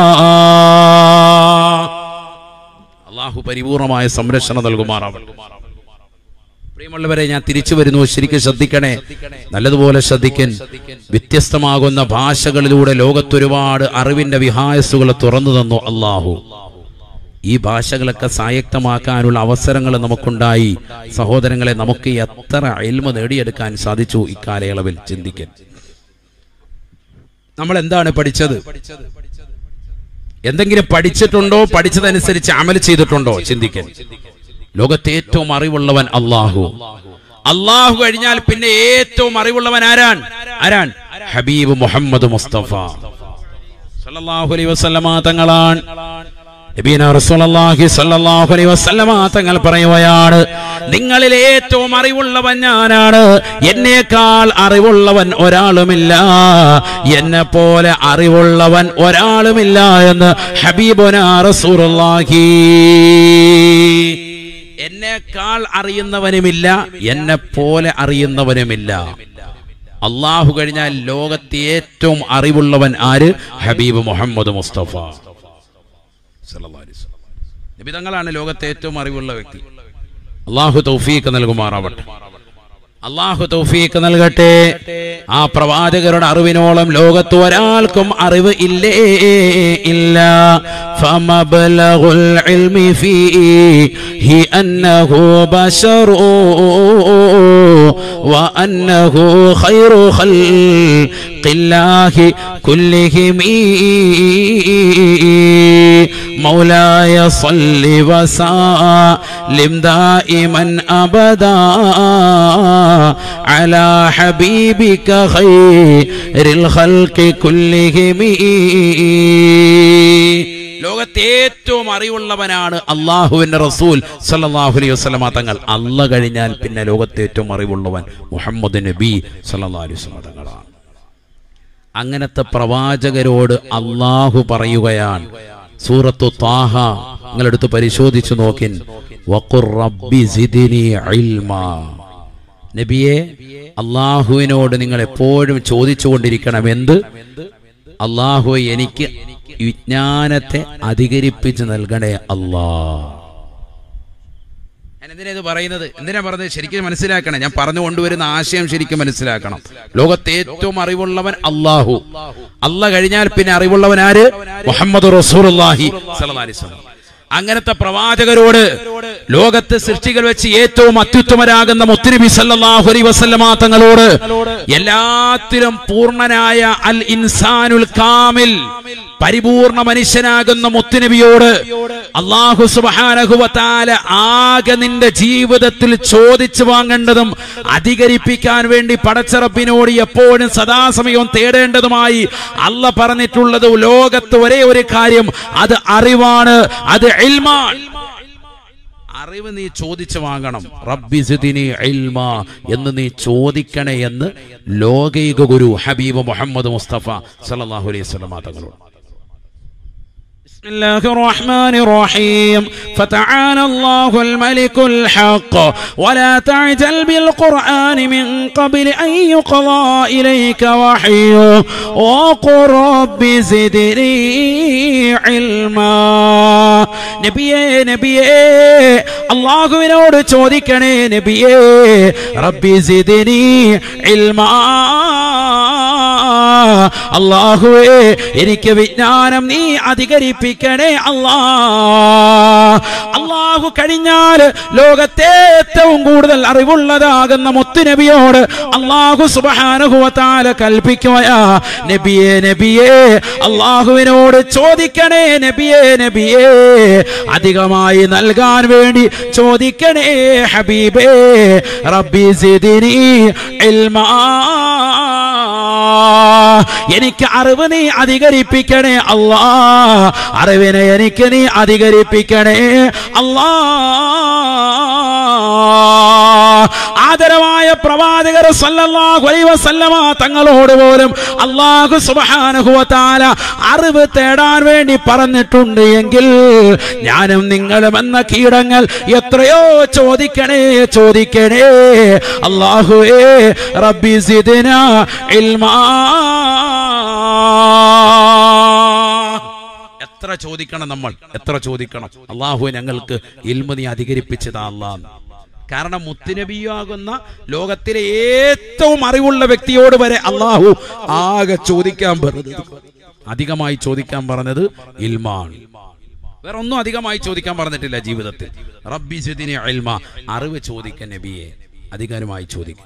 അള്ളാഹു പരിപൂർണമായ സംരക്ഷണം നൽകുമാറാവട്ടെ പ്രിയമുള്ളവരെ ഞാൻ തിരിച്ചു വരുന്നു ശരിക്കും ശ്രദ്ധിക്കണേ നല്ലതുപോലെ ശ്രദ്ധിക്കൻ വ്യത്യസ്തമാകുന്ന ഭാഷകളിലൂടെ ലോകത്തൊരുപാട് അറിവിന്റെ വിഹായസുകൾ തുറന്നു തന്നു അള്ളാഹു ഈ ഭാഷകളൊക്കെ സായക്തമാക്കാനുള്ള അവസരങ്ങൾ നമുക്കുണ്ടായി സഹോദരങ്ങളെ നമുക്ക് എത്ര അയൽമ നേടിയെടുക്കാൻ സാധിച്ചു ഇക്കാലയളവിൽ ചിന്തിക്കൻ നമ്മൾ എന്താണ് പഠിച്ചത് എന്തെങ്കിലും പഠിച്ചിട്ടുണ്ടോ പഠിച്ചതനുസരിച്ച് അമൽ ചെയ്തിട്ടുണ്ടോ ചിന്തിക്കൻ ലോകത്തെ ഏറ്റവും അറിവുള്ളവൻ അള്ളാഹു അള്ളാഹു കഴിഞ്ഞാൽ പിന്നെ ഏറ്റവും അറിവുള്ളവൻ ആരാൻ ആരാൻ ഹബീബ് മുഹമ്മദ് മുസ്തഫ സല്ലല്ലാഹു അലൈഹി വസല്ലമ തങ്ങളാണ് നബീന റസൂലുള്ളാഹി സ്വല്ലല്ലാഹു അലൈഹി വസല്ലമ തങ്ങൾ പറയുകയാണ് നിങ്ങളിൽ ഏറ്റവും അറിവുള്ളവൻ ഞാനാണ് എന്നേക്കാൾ അറിവുള്ളവൻ ഒരാളുമില്ല എന്നെ പോലെ അറിവുള്ളവൻ ഒരാളുമില്ല എന്ന് ഹബീബുന റസൂലുള്ളാഹി എന്നേക്കാൾ അറിയുന്നവനുമില്ല എന്നെ പോലെ അറിയുന്നവനുമില്ല അള്ളാഹു കഴിഞ്ഞാൽ ലോകത്തെ ഏറ്റവും അറിവുള്ളവൻ ആര് ഹബീബ് മുഹമ്മദ് മുസ്തഫ സല്ലല്ലാഹു അലൈഹി വസല്ലം. നബി തങ്ങളാണ് ലോകത്തെ ഏറ്റവും അറിവുള്ള വ്യക്തി അള്ളാഹു തൗഫീഖ് നൽകുമാറാവട്ടെ അള്ളാഹു തൗഫീഖ് നൽകട്ടെ ആ പ്രവാചകരുടെ അറിവിനോളം ലോകത്ത് ഒരാൾക്കും അറിവ് ഇല്ലേ ഇല്ല ഫമബ്ലഗുൽ ഇൽമി ഫീഹി അന്നഹു ബശറു وأنه خير خلق الله كلهم مولاي صل وسلم دائما أبدا على حبيبك خير الخلق كلهم ലോകത്തെ ഏറ്റവും അറിവുള്ളവനാണ് അള്ളാഹുവിന്റെ റസൂൽ സല്ലല്ലാഹു അലൈഹി വസല്ലമ തങ്ങൾ അല്ല കഴിഞ്ഞാൽ പിന്നെ ലോകത്തെ ഏറ്റവും അറിവുള്ളവൻ മുഹമ്മദ് നബി സല്ലല്ലാഹു അലൈഹി വസല്ലമ തങ്ങളാണ് അങ്ങനത്തെ പ്രവാചകരോട് അള്ളാഹു പറയുകയാണ് സൂറത്തു താഹ നിങ്ങളെടുത്ത് പരിശോധിച്ചു നോക്കിൻ വഖുർ റബ്ബി സിദ്നി ഇൽമാ നബിയെ അള്ളാഹുവിനോട് നിങ്ങൾ എപ്പോഴും ചോദിച്ചുകൊണ്ടിരിക്കണം എന്ത് അള്ളാഹു എനിക്ക് വിജ്ഞാനത്തെ അധികരിപ്പിച്ച് നൽകണേ അല്ലാ ഞാൻ എന്തിനാ ഇത് പറയുന്നത് എന്തിനാ പറഞ്ഞത് ശരിക്കും മനസ്സിലാക്കണം ഞാൻ പറഞ്ഞു കൊണ്ടുവരുന്ന ആശയം ശരിക്കും മനസ്സിലാക്കണം ലോകത്തെ ഏറ്റവും അറിവുള്ളവൻ അള്ളാഹു അല്ല കഴിഞ്ഞാൽ പിന്നെ അറിവുള്ളവൻ ആര് മുഹമ്മദ് റസൂലുള്ളാഹി സ്വല്ലല്ലാഹി അലൈഹി വസല്ലം അങ്ങനത്തെ പ്രവാചകരോട് ലോകത്ത് സൃഷ്ടികൾ വെച്ച് ഏറ്റവും അത്യുത്തമരാകുന്ന മുത്തുനബി സല്ലല്ലാഹു അലൈഹി വസല്ലമ തങ്ങളോട് എല്ലാത്തിലും പൂർണ്ണനായ അൽ ഇൻസാനുൽ കാമിൽ പരിപൂർണ മനുഷ്യനാകുന്ന മുത്തുനബിയോട് അള്ളാഹു സുബാനഹുവത്താല ആകെ നിന്റെ ജീവിതത്തിൽ ചോദിച്ചു വാങ്ങേണ്ടതും അധികരിപ്പിക്കാൻ വേണ്ടി പടച്ചറപ്പിനോട് എപ്പോഴും സദാസമയവും തേടേണ്ടതുമായി അല്ല പറഞ്ഞിട്ടുള്ളത് ലോകത്ത് ഒരേ ഒരു കാര്യം അത് അറിവാണ് അത് ഇൽമാൻ അറിവ് നീ ചോദിച്ചു വാങ്ങണം റബ്ബി സിദിനി ഇൽമ എന്ന് നീ ചോദിക്കണേ എന്ന് ലോകൈക ഗുരു ഹബീബ് മുഹമ്മദ് മുസ്തഫ സല്ലല്ലാഹു അലൈഹി വസല്ലമ തങ്ങളോട് بسم الله الرحمن الرحيم فتعالى الله الملك الحق ولا تعجل بالقرآن من قبل أن يقضى إليك وحيه وقل رب زدني علما നബിയേ നബിയേ അള്ളാഹുവിനോട് ചോദിക്കണേ നബിയേ റബ്ബി സിദിനി ഇൽമാ അള്ളാഹുവേ എനിക്ക് വിജ്ഞാനം നീ അധികരിപ്പിക്കണേ അല്ലാ അള്ളാഹു കഴിഞ്ഞാൽ ലോകത്തെ ഏറ്റവും കൂടുതൽ അറിവുള്ളതാകുന്ന മുത്തുനബിയോട് അള്ളാഹു സുബാനുഭവത്താല കൽപ്പിക്കുകയാ നബിയെ നബിയെ അള്ളാഹുവിനോട് ചോദിക്കണേ നബിയെ നബിയെ അധികമായി നൽകാൻ വേണ്ടി ചോദിക്കണേ ഹബീബേ റബ്ബി സിദിനി ഇൽമാ എനിക്ക് അറിവ് നീ അധികരിപ്പിക്കണേ അല്ലാ അറിവിനെ എനിക്ക് നീ അധികരിപ്പിക്കണേ അല്ലാ ആദരവായ പ്രവാചകർ സല്ലല്ലാഹു അലൈഹി വസല്ലമ തങ്ങളോട് പോലും അല്ലാഹു സുബ്ഹാനഹു വ തആല അറിവ് തേടാൻ വേണ്ടി പറഞ്ഞിട്ടുണ്ട് എങ്കിൽ ഞാനും നിങ്ങളും എന്ന കീടങ്ങൾ എത്രയോ ചോദിക്കണേ ചോദിക്കണേ അല്ലാഹുവേ റബ്ബി സിദ്ന ഇൽമാ എത്ര ചോദിക്കണം നമ്മൾ എത്ര ചോദിക്കണം അള്ളാഹു ഞങ്ങൾക്ക് ഇൽമ നീ അധികരിപ്പിച്ചതാ അള്ളാഹ് കാരണം മുത്തുനബിയാകുന്ന ലോകത്തിലെ ഏറ്റവും അറിവുള്ള വ്യക്തിയോട് വരെ അള്ളാഹു ആകെ ചോദിക്കാൻ പറഞ്ഞത് അധികമായി ചോദിക്കാൻ പറഞ്ഞത് ഇൽമാണ് വേറെ ഒന്നും അധികമായി ചോദിക്കാൻ പറഞ്ഞിട്ടില്ല ജീവിതത്തിൽ റബ്ബി സുദിനെ ഇൽമ അറിവ് ചോദിക്കാൻ നബിയെ അധികാരമായി ചോദിക്കും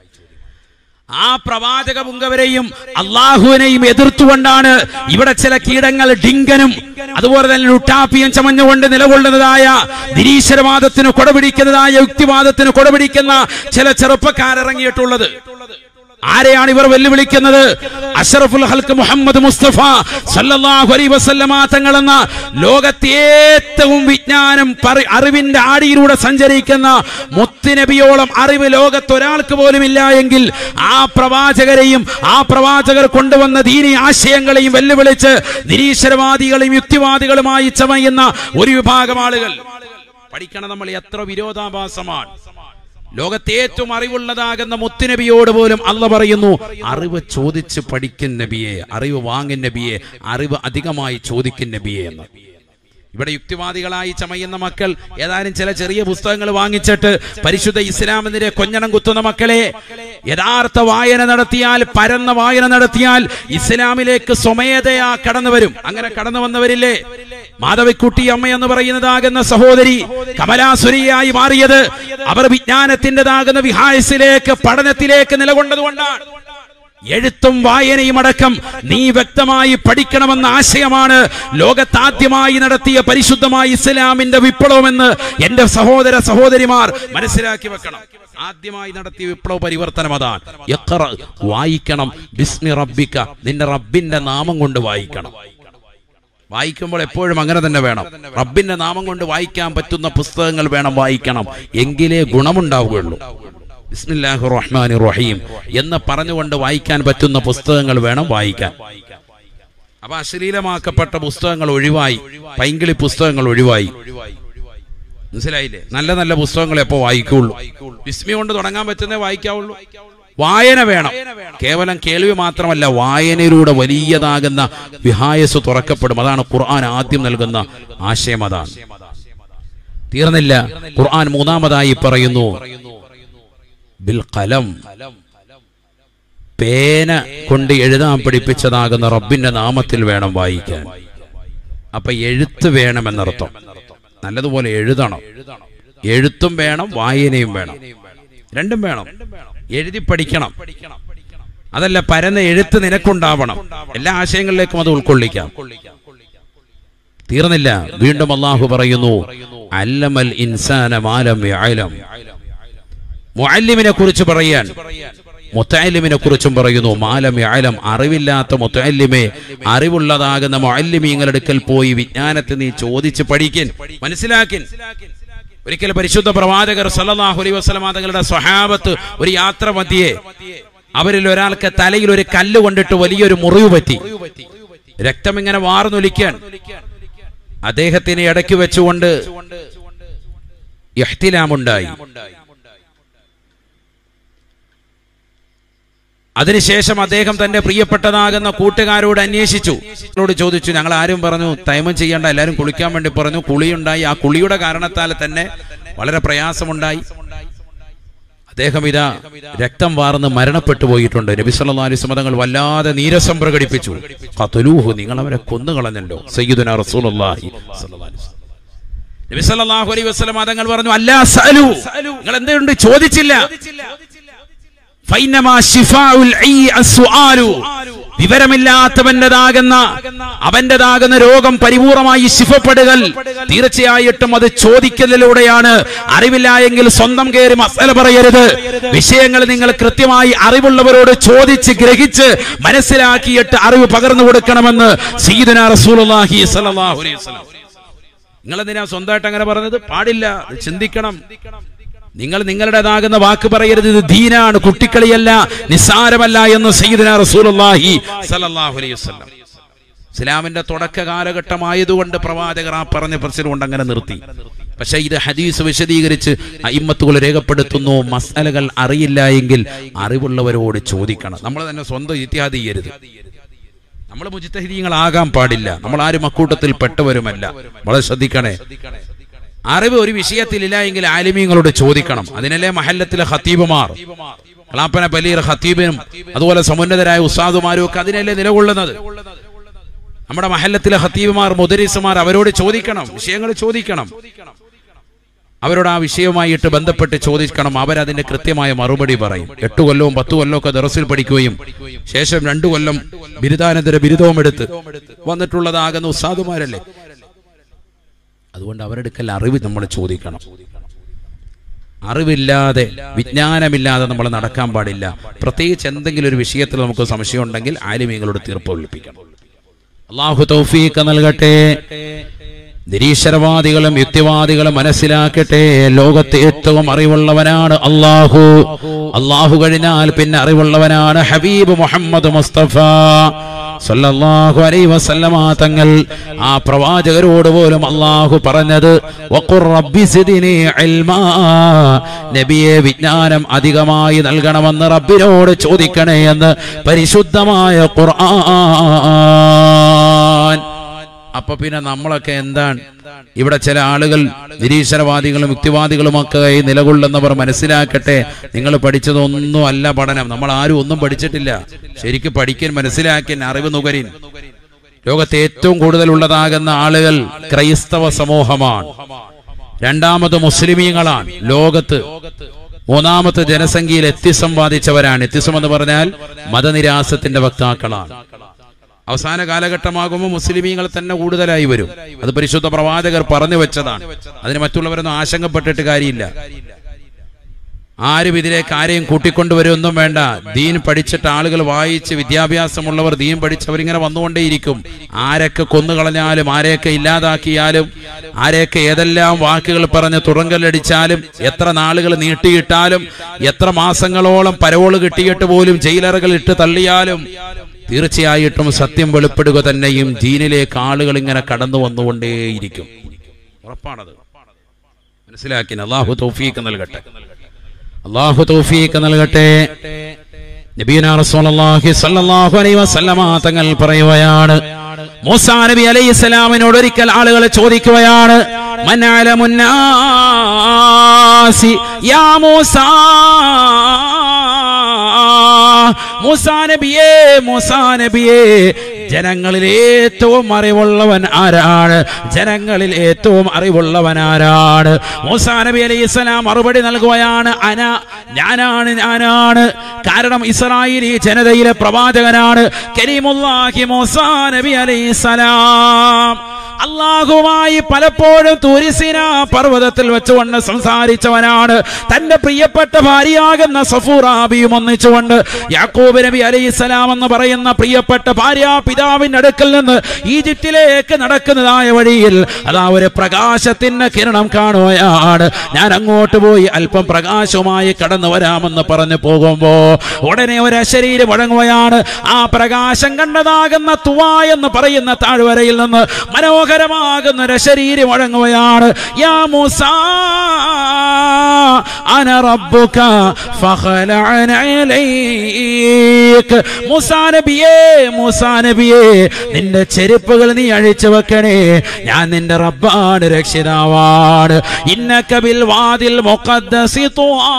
ആ പ്രവാചക പുങ്കവരെയും അള്ളാഹുവിനെയും എതിർത്തുകൊണ്ടാണ് ഇവിടെ ചില കീടങ്ങൾ ഡിങ്കനും അതുപോലെ തന്നെ ലുട്ടാപ്പിയും ചമഞ്ഞുകൊണ്ട് നിലകൊള്ളുന്നതായ നിരീശ്വരവാദത്തിന് കൊടപിടിക്കുന്നതായ യുക്തിവാദത്തിന് കൊടപിടിക്കുന്ന ചില ചെറുപ്പക്കാരിറങ്ങിയിട്ടുള്ളത് ആരെയാണ് ഇവർ വെല്ലുവിളിക്കുന്നത് അഷറഫുൽ ഹൽക്ക് മുഹമ്മദ് മുസ്തഫ സല്ലല്ലാഹു അലൈഹി വസല്ലമ തങ്ങൾ എന്ന ലോകത്തെ ഏറ്റവും വിജ്ഞാനം പറി- അറിവിന്റെ ആടിയിലൂടെ സഞ്ചരിക്കുന്ന മുത്തുനബിയോളം അറിവ് ലോകത്ത് ഒരാൾക്ക് പോലും ഇല്ല എങ്കിൽ ആ പ്രവാചകരെയും ആ പ്രവാചകർ കൊണ്ടുവന്ന ദീനി ആശയങ്ങളെയും വെല്ലുവിളിച്ച് നിരീശ്വരവാദികളെയും യുക്തിവാദികളുമായി ചമയുന്ന ഒരു വിഭാഗം ആളുകൾ പഠിക്കണം നമ്മൾ എത്ര വിരോധാഭാസമാണ് ലോകത്തെ ഏറ്റവും അറിവുള്ളതാകുന്ന മുത്തുനബിയോട് പോലും അല്ല പറയുന്നു അറിവ് ചോദിച്ച് പഠിക്കും നബിയെ അറിവ് വാങ്ങും നബിയെ അറിവ് അധികമായി ചോദിക്കും നബിയെ എന്ന് ഇവിടെ യുക്തിവാദികളായി ചമയുന്ന മക്കൾ ഏതാനും ചില ചെറിയ പുസ്തകങ്ങൾ വാങ്ങിച്ചിട്ട് പരിശുദ്ധ ഇസ്ലാമിനെതിരെ കൊഞ്ഞണം കുത്തുന്ന മക്കളെ യഥാർത്ഥ വായന നടത്തിയാൽ പരന്ന വായന നടത്തിയാൽ ഇസ്ലാമിലേക്ക് സ്വമേധയാ കടന്നു വരും അങ്ങനെ കടന്നു വന്നവരില്ലേ മാധവിക്കുട്ടി അമ്മ എന്ന് പറയുന്നതാകുന്ന സഹോദരി കമലാസുരിയായി മാറിയത് അവർ വിജ്ഞാനത്തിൻ്റെതാകുന്ന വിഹായസിലേക്ക് പഠനത്തിലേക്ക് നിലകൊണ്ടതുകൊണ്ടാണ് എഴുത്തും വായനയും അടക്കം നീ വ്യക്തമായി പഠിക്കണമെന്ന ആശയമാണ് ലോകത്താദ്യമായി നടത്തിയ പരിശുദ്ധമായ ഇസ്ലാമിന്റെ വിപ്ലവമെന്ന് എന്റെ സഹോദര സഹോദരിമാർ മനസ്സിലാക്കി വെക്കണം ആദ്യമായി നടത്തിയ വിപ്ലവ പരിവർത്തനം അതാണ് യഖ്റ, വായിക്കണം ബിസ്മി റബ്ബിക്ക നിന്റെ റബ്ബിന്റെ നാമം കൊണ്ട് വായിക്കണം വായിക്കുമ്പോൾ എപ്പോഴും അങ്ങനെ തന്നെ വേണം റബ്ബിന്റെ നാമം കൊണ്ട് വായിക്കാൻ പറ്റുന്ന പുസ്തകങ്ങൾ വേണം വായിക്കണം എങ്കിലേ ഗുണമുണ്ടാവുകയുള്ളൂ ബിസ്മില്ലാഹി റഹ്മാൻ റഹീം എന്ന് പറഞ്ഞുകൊണ്ട് വായിക്കാൻ പറ്റുന്ന പുസ്തകങ്ങൾ വേണം വായിക്കാൻ അപ്പൊ അശ്ലീലമാക്കപ്പെട്ട പുസ്തകങ്ങൾ ഒഴിവായി പൈങ്കിളി പുസ്തകങ്ങൾ ഒഴിവായി മനസ്സിലായില്ലേ നല്ല നല്ല പുസ്തകങ്ങൾ എപ്പോ വായിക്കുള്ളൂ വിസ്മി കൊണ്ട് തുടങ്ങാൻ പറ്റുന്നേ വായിക്കാവുള്ളൂ വായന വേണം കേവലം കേൾവി മാത്രമല്ല വായനയിലൂടെ വലിയതാകുന്ന വിഹായസ് തുറക്കപ്പെടും അതാണ് ഖുർആൻ ആദ്യം നൽകുന്ന ആശയം അതാണ് തീർന്നില്ല ഖുർആൻ മൂന്നാമതായി പറയുന്നു ബിൽ കലം പേന കൊണ്ട് എഴുതാൻ പഠിപ്പിച്ചതാകുന്ന റബ്ബിന്റെ നാമത്തിൽ വേണം വായിക്കാൻ അപ്പൊ എഴുത്ത് വേണമെന്നർത്ഥം നല്ലതുപോലെ എഴുതണം എഴുത്തും വേണം വായനയും വേണം രണ്ടും വേണം എഴുതി പഠിക്കണം അതല്ല പരന്ന എഴുത്ത് നിനക്കുണ്ടാവണം എല്ലാ ആശയങ്ങളിലേക്കും അത് ഉൾക്കൊള്ളിക്കാം തീർന്നില്ല വീണ്ടും അള്ളാഹു പറയുന്നു അല്ലമൽ ഇൻസാന മാലം യഅലം മുഅല്ലിമിനെ കുറിച്ച് പറയാൻ മുത്തല്ലിമിനെ കുറിച്ചും പറയുന്നു മാലം യഅലം അറിവില്ലാത്ത മുത്തല്ലിമെ അറിവുള്ളതാകുന്ന മുഅല്ലിമീങ്ങളുടെ അടുക്കൽ പോയി വിജ്ഞാനത്തെ നീ ചോദിച്ച് പഠിക്കിൻ മനസ്സിലാക്കിൻ ഒരിക്കൽ പരിശുദ്ധ പ്രവാചകർ സല്ലല്ലാഹു അലൈഹി വസല്ലമ തങ്ങളുടെ സ്വഹാബത്ത് ഒരു യാത്ര മധ്യേ അവരിൽ ഒരാൾക്ക് തലയിൽ ഒരു കല്ല് കൊണ്ടിട്ട് വലിയൊരു മുറിവ് പറ്റി രക്തം ഇങ്ങനെ വാർന്നൊലിക്കാൻ അദ്ദേഹത്തിന് ഇടയ്ക്ക് വെച്ചുകൊണ്ട് ഇഹ്തിലാമുണ്ടായി അതിനുശേഷം അദ്ദേഹം തന്റെ പ്രിയപ്പെട്ടതാകുന്ന കൂട്ടുകാരോട് അന്വേഷിച്ചു അവരോട് ചോദിച്ചു ഞങ്ങൾ ആരും പറഞ്ഞു തൈമം ചെയ്യേണ്ട എല്ലാവരും കുളിക്കാൻ വേണ്ടി പറഞ്ഞു കുളിയുണ്ടായി ആ കുളിയുടെ കാരണത്താൽ തന്നെ വളരെ പ്രയാസമുണ്ടായി അദ്ദേഹം ഇതാ രക്തം വാർന്ന് മരണപ്പെട്ടു പോയിട്ടുണ്ട് നബി സല്ലല്ലാഹു അലൈഹി വസല്ലം തങ്ങൾ വല്ലാതെ നീരസം പ്രകടിപ്പിച്ചു ഖതുലൂഹു നിങ്ങൾ അവരെ കൊന്നുകളഞ്ഞല്ലോ സയ്യിദുനാ റസൂലുള്ളാഹി സ്വല്ലല്ലാഹു അലൈഹി വസല്ലം നബി സല്ലല്ലാഹു അലൈഹി വസല്ലം തങ്ങൾ പറഞ്ഞു അല്ലാ സഅലു നിങ്ങൾ എന്തുകൊണ്ട് ചോദിച്ചില്ല ഫൈനമാ ശിഫാഉൽ ഐ അസ്സുആലു വിവരമില്ലാത്തവന്റേതാകുന്ന അവന്റേതാകുന്ന രോഗം പരിപൂർണമായി ശിഫപ്പെടുകൽ തീർച്ചയായിട്ടും അത് ചോദിക്കലിലൂടെയാണ് അറിവില്ല എങ്കിൽ സ്വന്തം കയറി മസല പറയരുത് വിഷയങ്ങൾ നിങ്ങൾ കൃത്യമായി അറിവുള്ളവരോട് ചോദിച്ച് ഗ്രഹിച്ച് മനസ്സിലാക്കിയിട്ട് അറിവ് പകർന്നു കൊടുക്കണമെന്ന് സീദന റസൂലുള്ളാഹി സ്വല്ലല്ലാഹു അലൈഹി വസല്ലം നിങ്ങൾ എന്തിനാ സ്വന്തമായിട്ട് അങ്ങനെ പറഞ്ഞത് പാടില്ല ഇത് ചിന്തിക്കണം നിങ്ങൾ നിങ്ങളുടേതാകുന്ന വാക്ക് പറയരുത് ഇത് ദീനാണ് കുട്ടിക്കളിയല്ല നിസ്സാരമല്ല എന്ന് സയ്യിദന റസൂലുള്ളാഹി സല്ലല്ലാഹു അലൈഹി വസല്ലം ഇസ്ലാമിന്റെ തുടക്ക കാലഘട്ടമായതുകൊണ്ട് പ്രവാചകർ ആ പറഞ്ഞ പ്രശ്നം കൊണ്ട് അങ്ങനെ നിർത്തി പക്ഷെ ഇത് ഹദീസ് വിശദീകരിച്ച് അയിമ്മത്തുകൾ രേഖപ്പെടുത്തുന്നു മസാലകൾ അറിയില്ല എങ്കിൽ അറിവുള്ളവരോട് ചോദിക്കണം നമ്മൾ തന്നെ സ്വന്തം ഇത്യാദി ചെയ്യരുത് നമ്മൾ മുജിത്തഹിദീങ്ങളാകാൻ പാടില്ല നമ്മൾ ആരും അക്കൂട്ടത്തിൽ പെട്ടവരുമല്ല വളരെ ശ്രദ്ധിക്കണേ അറിവ് ഒരു വിഷയത്തിലില്ല എങ്കിൽ ആലിമീങ്ങളോട് ചോദിക്കണം അതിനല്ലേ മഹല്ലത്തിലെ ഖത്തീബുമാർ കളാപ്പന പലീർ ഖത്തീബിനും അതുപോലെ സമുന്നതരായ ഉസ്താദുമാരും ഒക്കെ അതിനല്ലേ നിലകൊള്ളുന്നത് നമ്മുടെ മഹല്ലത്തിലെ ഖത്തീബുമാർ മുദരീസുമാർ അവരോട് ചോദിക്കണം വിഷയങ്ങൾ ചോദിക്കണം അവരോട് ആ വിഷയവുമായിട്ട് ബന്ധപ്പെട്ട് ചോദിക്കണം അവരതിന്റെ കൃത്യമായ മറുപടി പറയും എട്ട് കൊല്ലവും പത്തു കൊല്ലവും ഒക്കെ ദറസിൽ പഠിക്കുകയും ശേഷം രണ്ടു കൊല്ലം ബിരുദാനന്തര ബിരുദവും എടുത്ത് വന്നിട്ടുള്ളതാകുന്ന ഉസ്താദുമാരല്ലേ അതുകൊണ്ട് അവരെടുക്കൽ അറിവ് നമ്മൾ ചോദിക്കണം അറിവില്ലാതെ വിജ്ഞാനമില്ലാതെ നമ്മൾ നടക്കാൻ പാടില്ല പ്രത്യേകിച്ച് എന്തെങ്കിലും ഒരു വിഷയത്തിൽ നമുക്ക് സംശയം ഉണ്ടെങ്കിൽ ആലിമീങ്ങളോട് തീർപ്പ് ഒളിപ്പിക്കണം അള്ളാഹു തൗഫീഖ് നൽകട്ടെ നിരീശ്വരവാദികളും യുക്തിവാദികളും മനസ്സിലാക്കട്ടെ ലോകത്തെ ഏറ്റവും അറിവുള്ളവനാണ് അള്ളാഹു അള്ളാഹു കഴിഞ്ഞാൽ പിന്നെ അറിവുള്ളവനാണ് ഹബീബ് മുഹമ്മദ് മുസ്തഫ സല്ലല്ലാഹു അലൈഹി വസല്ലമ തങ്ങൾ ആ പ്രവാചകരോട് പോലും അള്ളാഹു പറഞ്ഞത് വഖുർ റബ്ബി സിദ്നി ഇൽമാ നബിയെ വിജ്ഞാനം അധികമായി നൽകണമെന്ന് റബ്ബിനോട് ചോദിക്കണേ എന്ന് പരിശുദ്ധമായ ഖുർആൻ അപ്പൊ പിന്നെ നമ്മളൊക്കെ എന്താണ് ഇവിടെ ചില ആളുകൾ നിരീശ്വരവാദികളും യുക്തിവാദികളും ഒക്കെ നിലകൊള്ളുന്നവർ മനസ്സിലാക്കട്ടെ നിങ്ങൾ പഠിച്ചതൊന്നും അല്ല പഠനം നമ്മൾ ആരും ഒന്നും പഠിച്ചിട്ടില്ല ശരിക്കും പഠിക്കാൻ മനസ്സിലാക്കാൻ അറിവ് നുകരിൻ ലോകത്തെ ഏറ്റവും കൂടുതൽ ഉള്ളതാകുന്ന ആളുകൾ ക്രൈസ്തവ സമൂഹമാണ് രണ്ടാമത് മുസ്ലിമീങ്ങളാണ് ലോകത്ത് മൂന്നാമത്തെ ജനസംഖ്യയിൽ എത്തിസം ബാധിച്ചവരാണ് എത്തിസം എന്ന് പറഞ്ഞാൽ മതനിരാസത്തിന്റെ വക്താക്കളാണ് അവസാന കാലഘട്ടമാകുമ്പോൾ മുസ്ലിമീങ്ങൾ തന്നെ കൂടുതലായി വരും അത് പരിശുദ്ധ പ്രവാചകർ പറഞ്ഞു വെച്ചതാണ് അതിന് മറ്റുള്ളവരൊന്നും ആശങ്കപ്പെട്ടിട്ട് കാര്യമില്ല ആരും ഇതിലേക്ക് ആരെയും കൂട്ടിക്കൊണ്ടുവരുമൊന്നും വേണ്ട ദീൻ പഠിച്ചിട്ട് ആളുകൾ വായിച്ച് വിദ്യാഭ്യാസമുള്ളവർ ദീൻ പഠിച്ചവരിങ്ങനെ വന്നുകൊണ്ടേയിരിക്കും ആരൊക്കെ കൊന്നുകളഞ്ഞാലും ആരെയൊക്കെ ഇല്ലാതാക്കിയാലും ആരെയൊക്കെ ഏതെല്ലാം വാക്കുകൾ പറഞ്ഞ് തുറങ്കലടിച്ചാലും എത്ര നാളുകൾ നീട്ടിയിട്ടാലും എത്ര മാസങ്ങളോളം പരവോള് കിട്ടിയിട്ട് പോലും ജയിലറുകൾ ഇട്ട് തള്ളിയാലും തീർച്ചയായിട്ടും സത്യം വെളിപ്പെടുക തന്നെയും ദീനിലേക്ക് ആളുകൾ ഇങ്ങനെ കടന്നു വന്നുകൊണ്ടേയിരിക്കും ഉറപ്പാണത് മനസ്സിലാക്കി അള്ളാഹു തൗഫീക്ക് നൽകട്ടെ അള്ളാഹു തൗഫീക്ക് നൽകട്ടെ നബീന റസൂലുള്ളാഹി സ്വല്ലല്ലാഹു അലൈഹി വസല്ലമ തങ്ങൾ പറയുകയാണ് മൂസാ നബി അലൈഹി സ്വലാമിനോട് ഒരിക്കൽ ആളുകൾ ചോദിക്കുകയാണ് മൻ അലമുന്നാസി യാ മൂസാ മൂസാ നബിയേ മൂസാ നബിയേ ജനങ്ങളിൽ ഏറ്റവും അറിവുള്ളവൻ ആരാണ് ജനങ്ങളിൽ ഏറ്റവും അറിവുള്ളവൻ ആരാണ് മൂസാ നബി അലൈഹി സ്വലാം മറുപടി നൽകുകയാണ് അന ഞാനാണ് ഞാനാണ് കാരണം ഇസ്രായേലി ജനതയിലെ പ്രവാചകനാണ് കരീമുല്ലാഹി മൂസാ നബി അലൈഹി സ്വലാം അള്ളാഹുമായി പലപ്പോഴും തുരിസിന പർവ്വതത്തിൽ വെച്ചുകൊണ്ട് സംസാരിച്ചവനാണ് തന്റെ പ്രിയപ്പെട്ട ഭാര്യയാകുന്ന സഫൂറാബിയും ഒന്നിച്ചുകൊണ്ട് യാക്കൂബ് നബി അലൈഹിസ്സലാം എന്ന് പറയുന്ന പ്രിയപ്പെട്ട ഭാര്യ പിതാവിന്റെ അടുക്കൽ നിന്ന് ഈജിപ്തിലേക്ക് നടക്കുന്നതായ വഴിയിൽ അതാ ഒരു പ്രകാശത്തിന്റെ കിരണം കാണുകയാണ് ഞാൻ അങ്ങോട്ട് പോയി അല്പം പ്രകാശവുമായി കടന്നു വരാമെന്ന് പറഞ്ഞു പോകുമ്പോ ഉടനെ ഒരു അശരീരം മുഴങ്ങുകയാണ് ആ പ്രകാശം കണ്ടതാകുന്ന തുവ എന്ന് പറയുന്ന താഴ്വരയിൽ നിന്ന് മനോഹര മനോഹരമാകുന്ന ഒരു ശരീരം മുഴങ്ങുകയാണ് യാ മൂസ അന റബ്ബുക ഫഖലഅന അലൈക് മൂസാ നബിയേ മൂസാ നബിയേ നിന്റെ ചെരുപ്പുകൾ നീ അഴിച്ചു വെക്കണേ ഞാൻ നിന്റെ റബ്ബാണ് രക്ഷിതാവാണ് ഇന്നക ബിൽ വാദിൽ മുഖദ്ദസി തുആ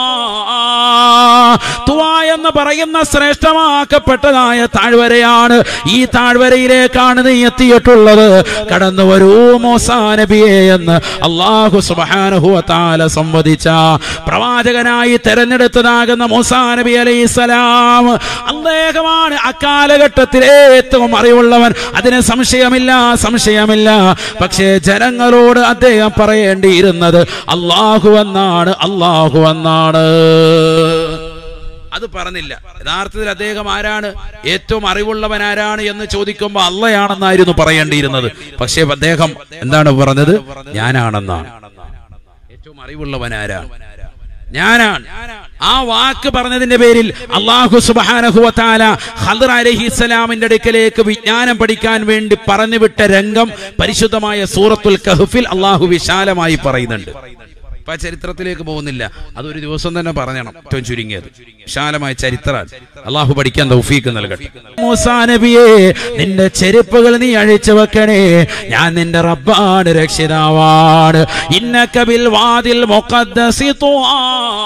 തുആ എന്ന് പറയുന്ന ശ്രേഷ്ഠമാക്കപ്പെട്ടതായ താഴ്വരയാണ് ഈ താഴ്വരയിലേക്കാണ് നീ എത്തിയിട്ടുള്ളത് കടന്നു വരൂ മൂസാ നബിയെ എന്ന് അള്ളാഹു സുബ്ഹാനഹു വ തആല സംവദിച്ച പ്രവാചകനായി തെരഞ്ഞെടുത്തതാകുന്ന മൂസാ നബി അലൈഹിസ്സലാം അദ്ദേഹമാണ് അക്കാലഘട്ടത്തിലെ ഏറ്റവും അറിവുള്ളവൻ അതിന് സംശയമില്ല സംശയമില്ല പക്ഷേ ജനങ്ങളോട് അദ്ദേഹം പറയേണ്ടിയിരുന്നത് അള്ളാഹു എന്നാണ് അള്ളാഹു എന്നാണ് അത് പറഞ്ഞില്ല യഥാർത്ഥത്തിൽ അദ്ദേഹം ആരാണ് ഏറ്റവും അറിവുള്ളവൻ ആരാണ് എന്ന് ചോദിക്കുമ്പോൾ അള്ളയാണെന്നായിരുന്നു പറയേണ്ടിയിരുന്നത് പക്ഷേ അദ്ദേഹം എന്താണ് പറഞ്ഞത് ഞാനാണെന്നാണ് ഏറ്റവും അറിവുള്ളവൻ ആരാണ് ഞാനാണ് ആ വാക്ക് പറഞ്ഞതിന്റെ പേരിൽ അള്ളാഹു സുബാനഹുവത്താല ഹദർ അലഹിസ്സലാമിന്റെ അടുക്കലേക്ക് വിജ്ഞാനം പഠിക്കാൻ വേണ്ടി പറഞ്ഞുവിട്ട രംഗം പരിശുദ്ധമായ സൂറത്തുൽ കഹ്ഫിൽ അള്ളാഹു വിശാലമായി പറയുന്നുണ്ട് ഇപ്പൊ ആ ചരിത്രത്തിലേക്ക് പോകുന്നില്ല അതൊരു ദിവസം തന്നെ പറഞ്ഞണം ഏറ്റവും ചുരുങ്ങിയത് വിശാലമായ ചരിത്രം അള്ളാഹു പഠിക്കാൻ തൗഫീക്ക് നൽകട്ടെ മൂസാ നബിയെ നിന്റെ ചെരുപ്പുകൾ നീ അഴിച്ചു വെക്കണേ ഞാൻ നിന്റെ റബ്ബാണ് രക്ഷിതാവാണ് ഇന്നക ബിൽ വാദിൽ മുഖദ്ദസി തുആ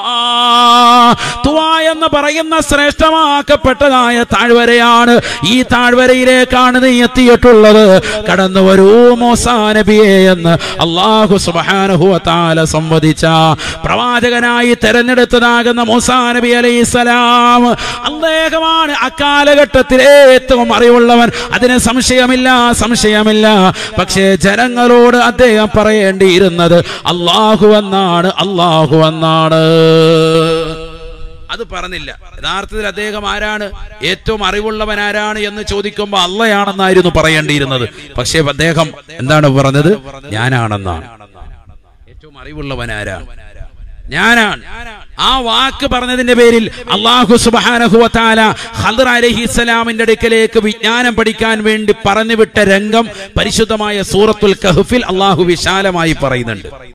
തുആ എന്ന് പറയുന്ന ശ്രേഷ്ഠമാക്കപ്പെട്ടതായ താഴ്വരയാണ് ഈ താഴ്വരയിലേക്കാണ് നീ എത്തിയിട്ടുള്ളത് കടന്നു വരൂ മൂസാ നബിയെ എന്ന് അള്ളാഹു സുബ്ഹാനഹു വ തആല സംവദിച്ച പ്രവാചകനായി തെരഞ്ഞെടുത്തതാകുന്ന മൂസാ നബി അലൈഹിസ്സലാം അദ്ദേഹമാണ് അക്കാലഘട്ടത്തിലെ ഏറ്റവും അറിവുള്ളവൻ അതിന് സംശയമില്ല സംശയമില്ല പക്ഷേ ജനങ്ങളോട് അദ്ദേഹം പറയേണ്ടിയിരുന്നത് അള്ളാഹു എന്നാണ് അള്ളാഹു എന്നാണ് അത് പറഞ്ഞില്ല യഥാർത്ഥത്തിൽ അദ്ദേഹം ആരാണ് ഏറ്റവും അറിവുള്ളവൻ ആരാണ് എന്ന് ചോദിക്കുമ്പോൾ അള്ളയാണെന്നായിരുന്നു പറയേണ്ടിയിരുന്നത് പക്ഷേ അദ്ദേഹം എന്താണ് പറഞ്ഞത് ഞാനാണെന്നാണ് ഏറ്റവും അറിവുള്ളവൻ ആരാണ് ഞാനാണ് ആ വാക്ക് പറഞ്ഞതിന്റെ പേരിൽ അള്ളാഹു സുബാനഹുവത്താല ഹദർ അലഹിസ്സലാമിന്റെ അടുക്കലേക്ക് വിജ്ഞാനം പഠിക്കാൻ വേണ്ടി പറഞ്ഞുവിട്ട രംഗം പരിശുദ്ധമായ സൂറത്തുൽ കഹ്ഫിൽ അള്ളാഹു വിശാലമായി പറയുന്നുണ്ട്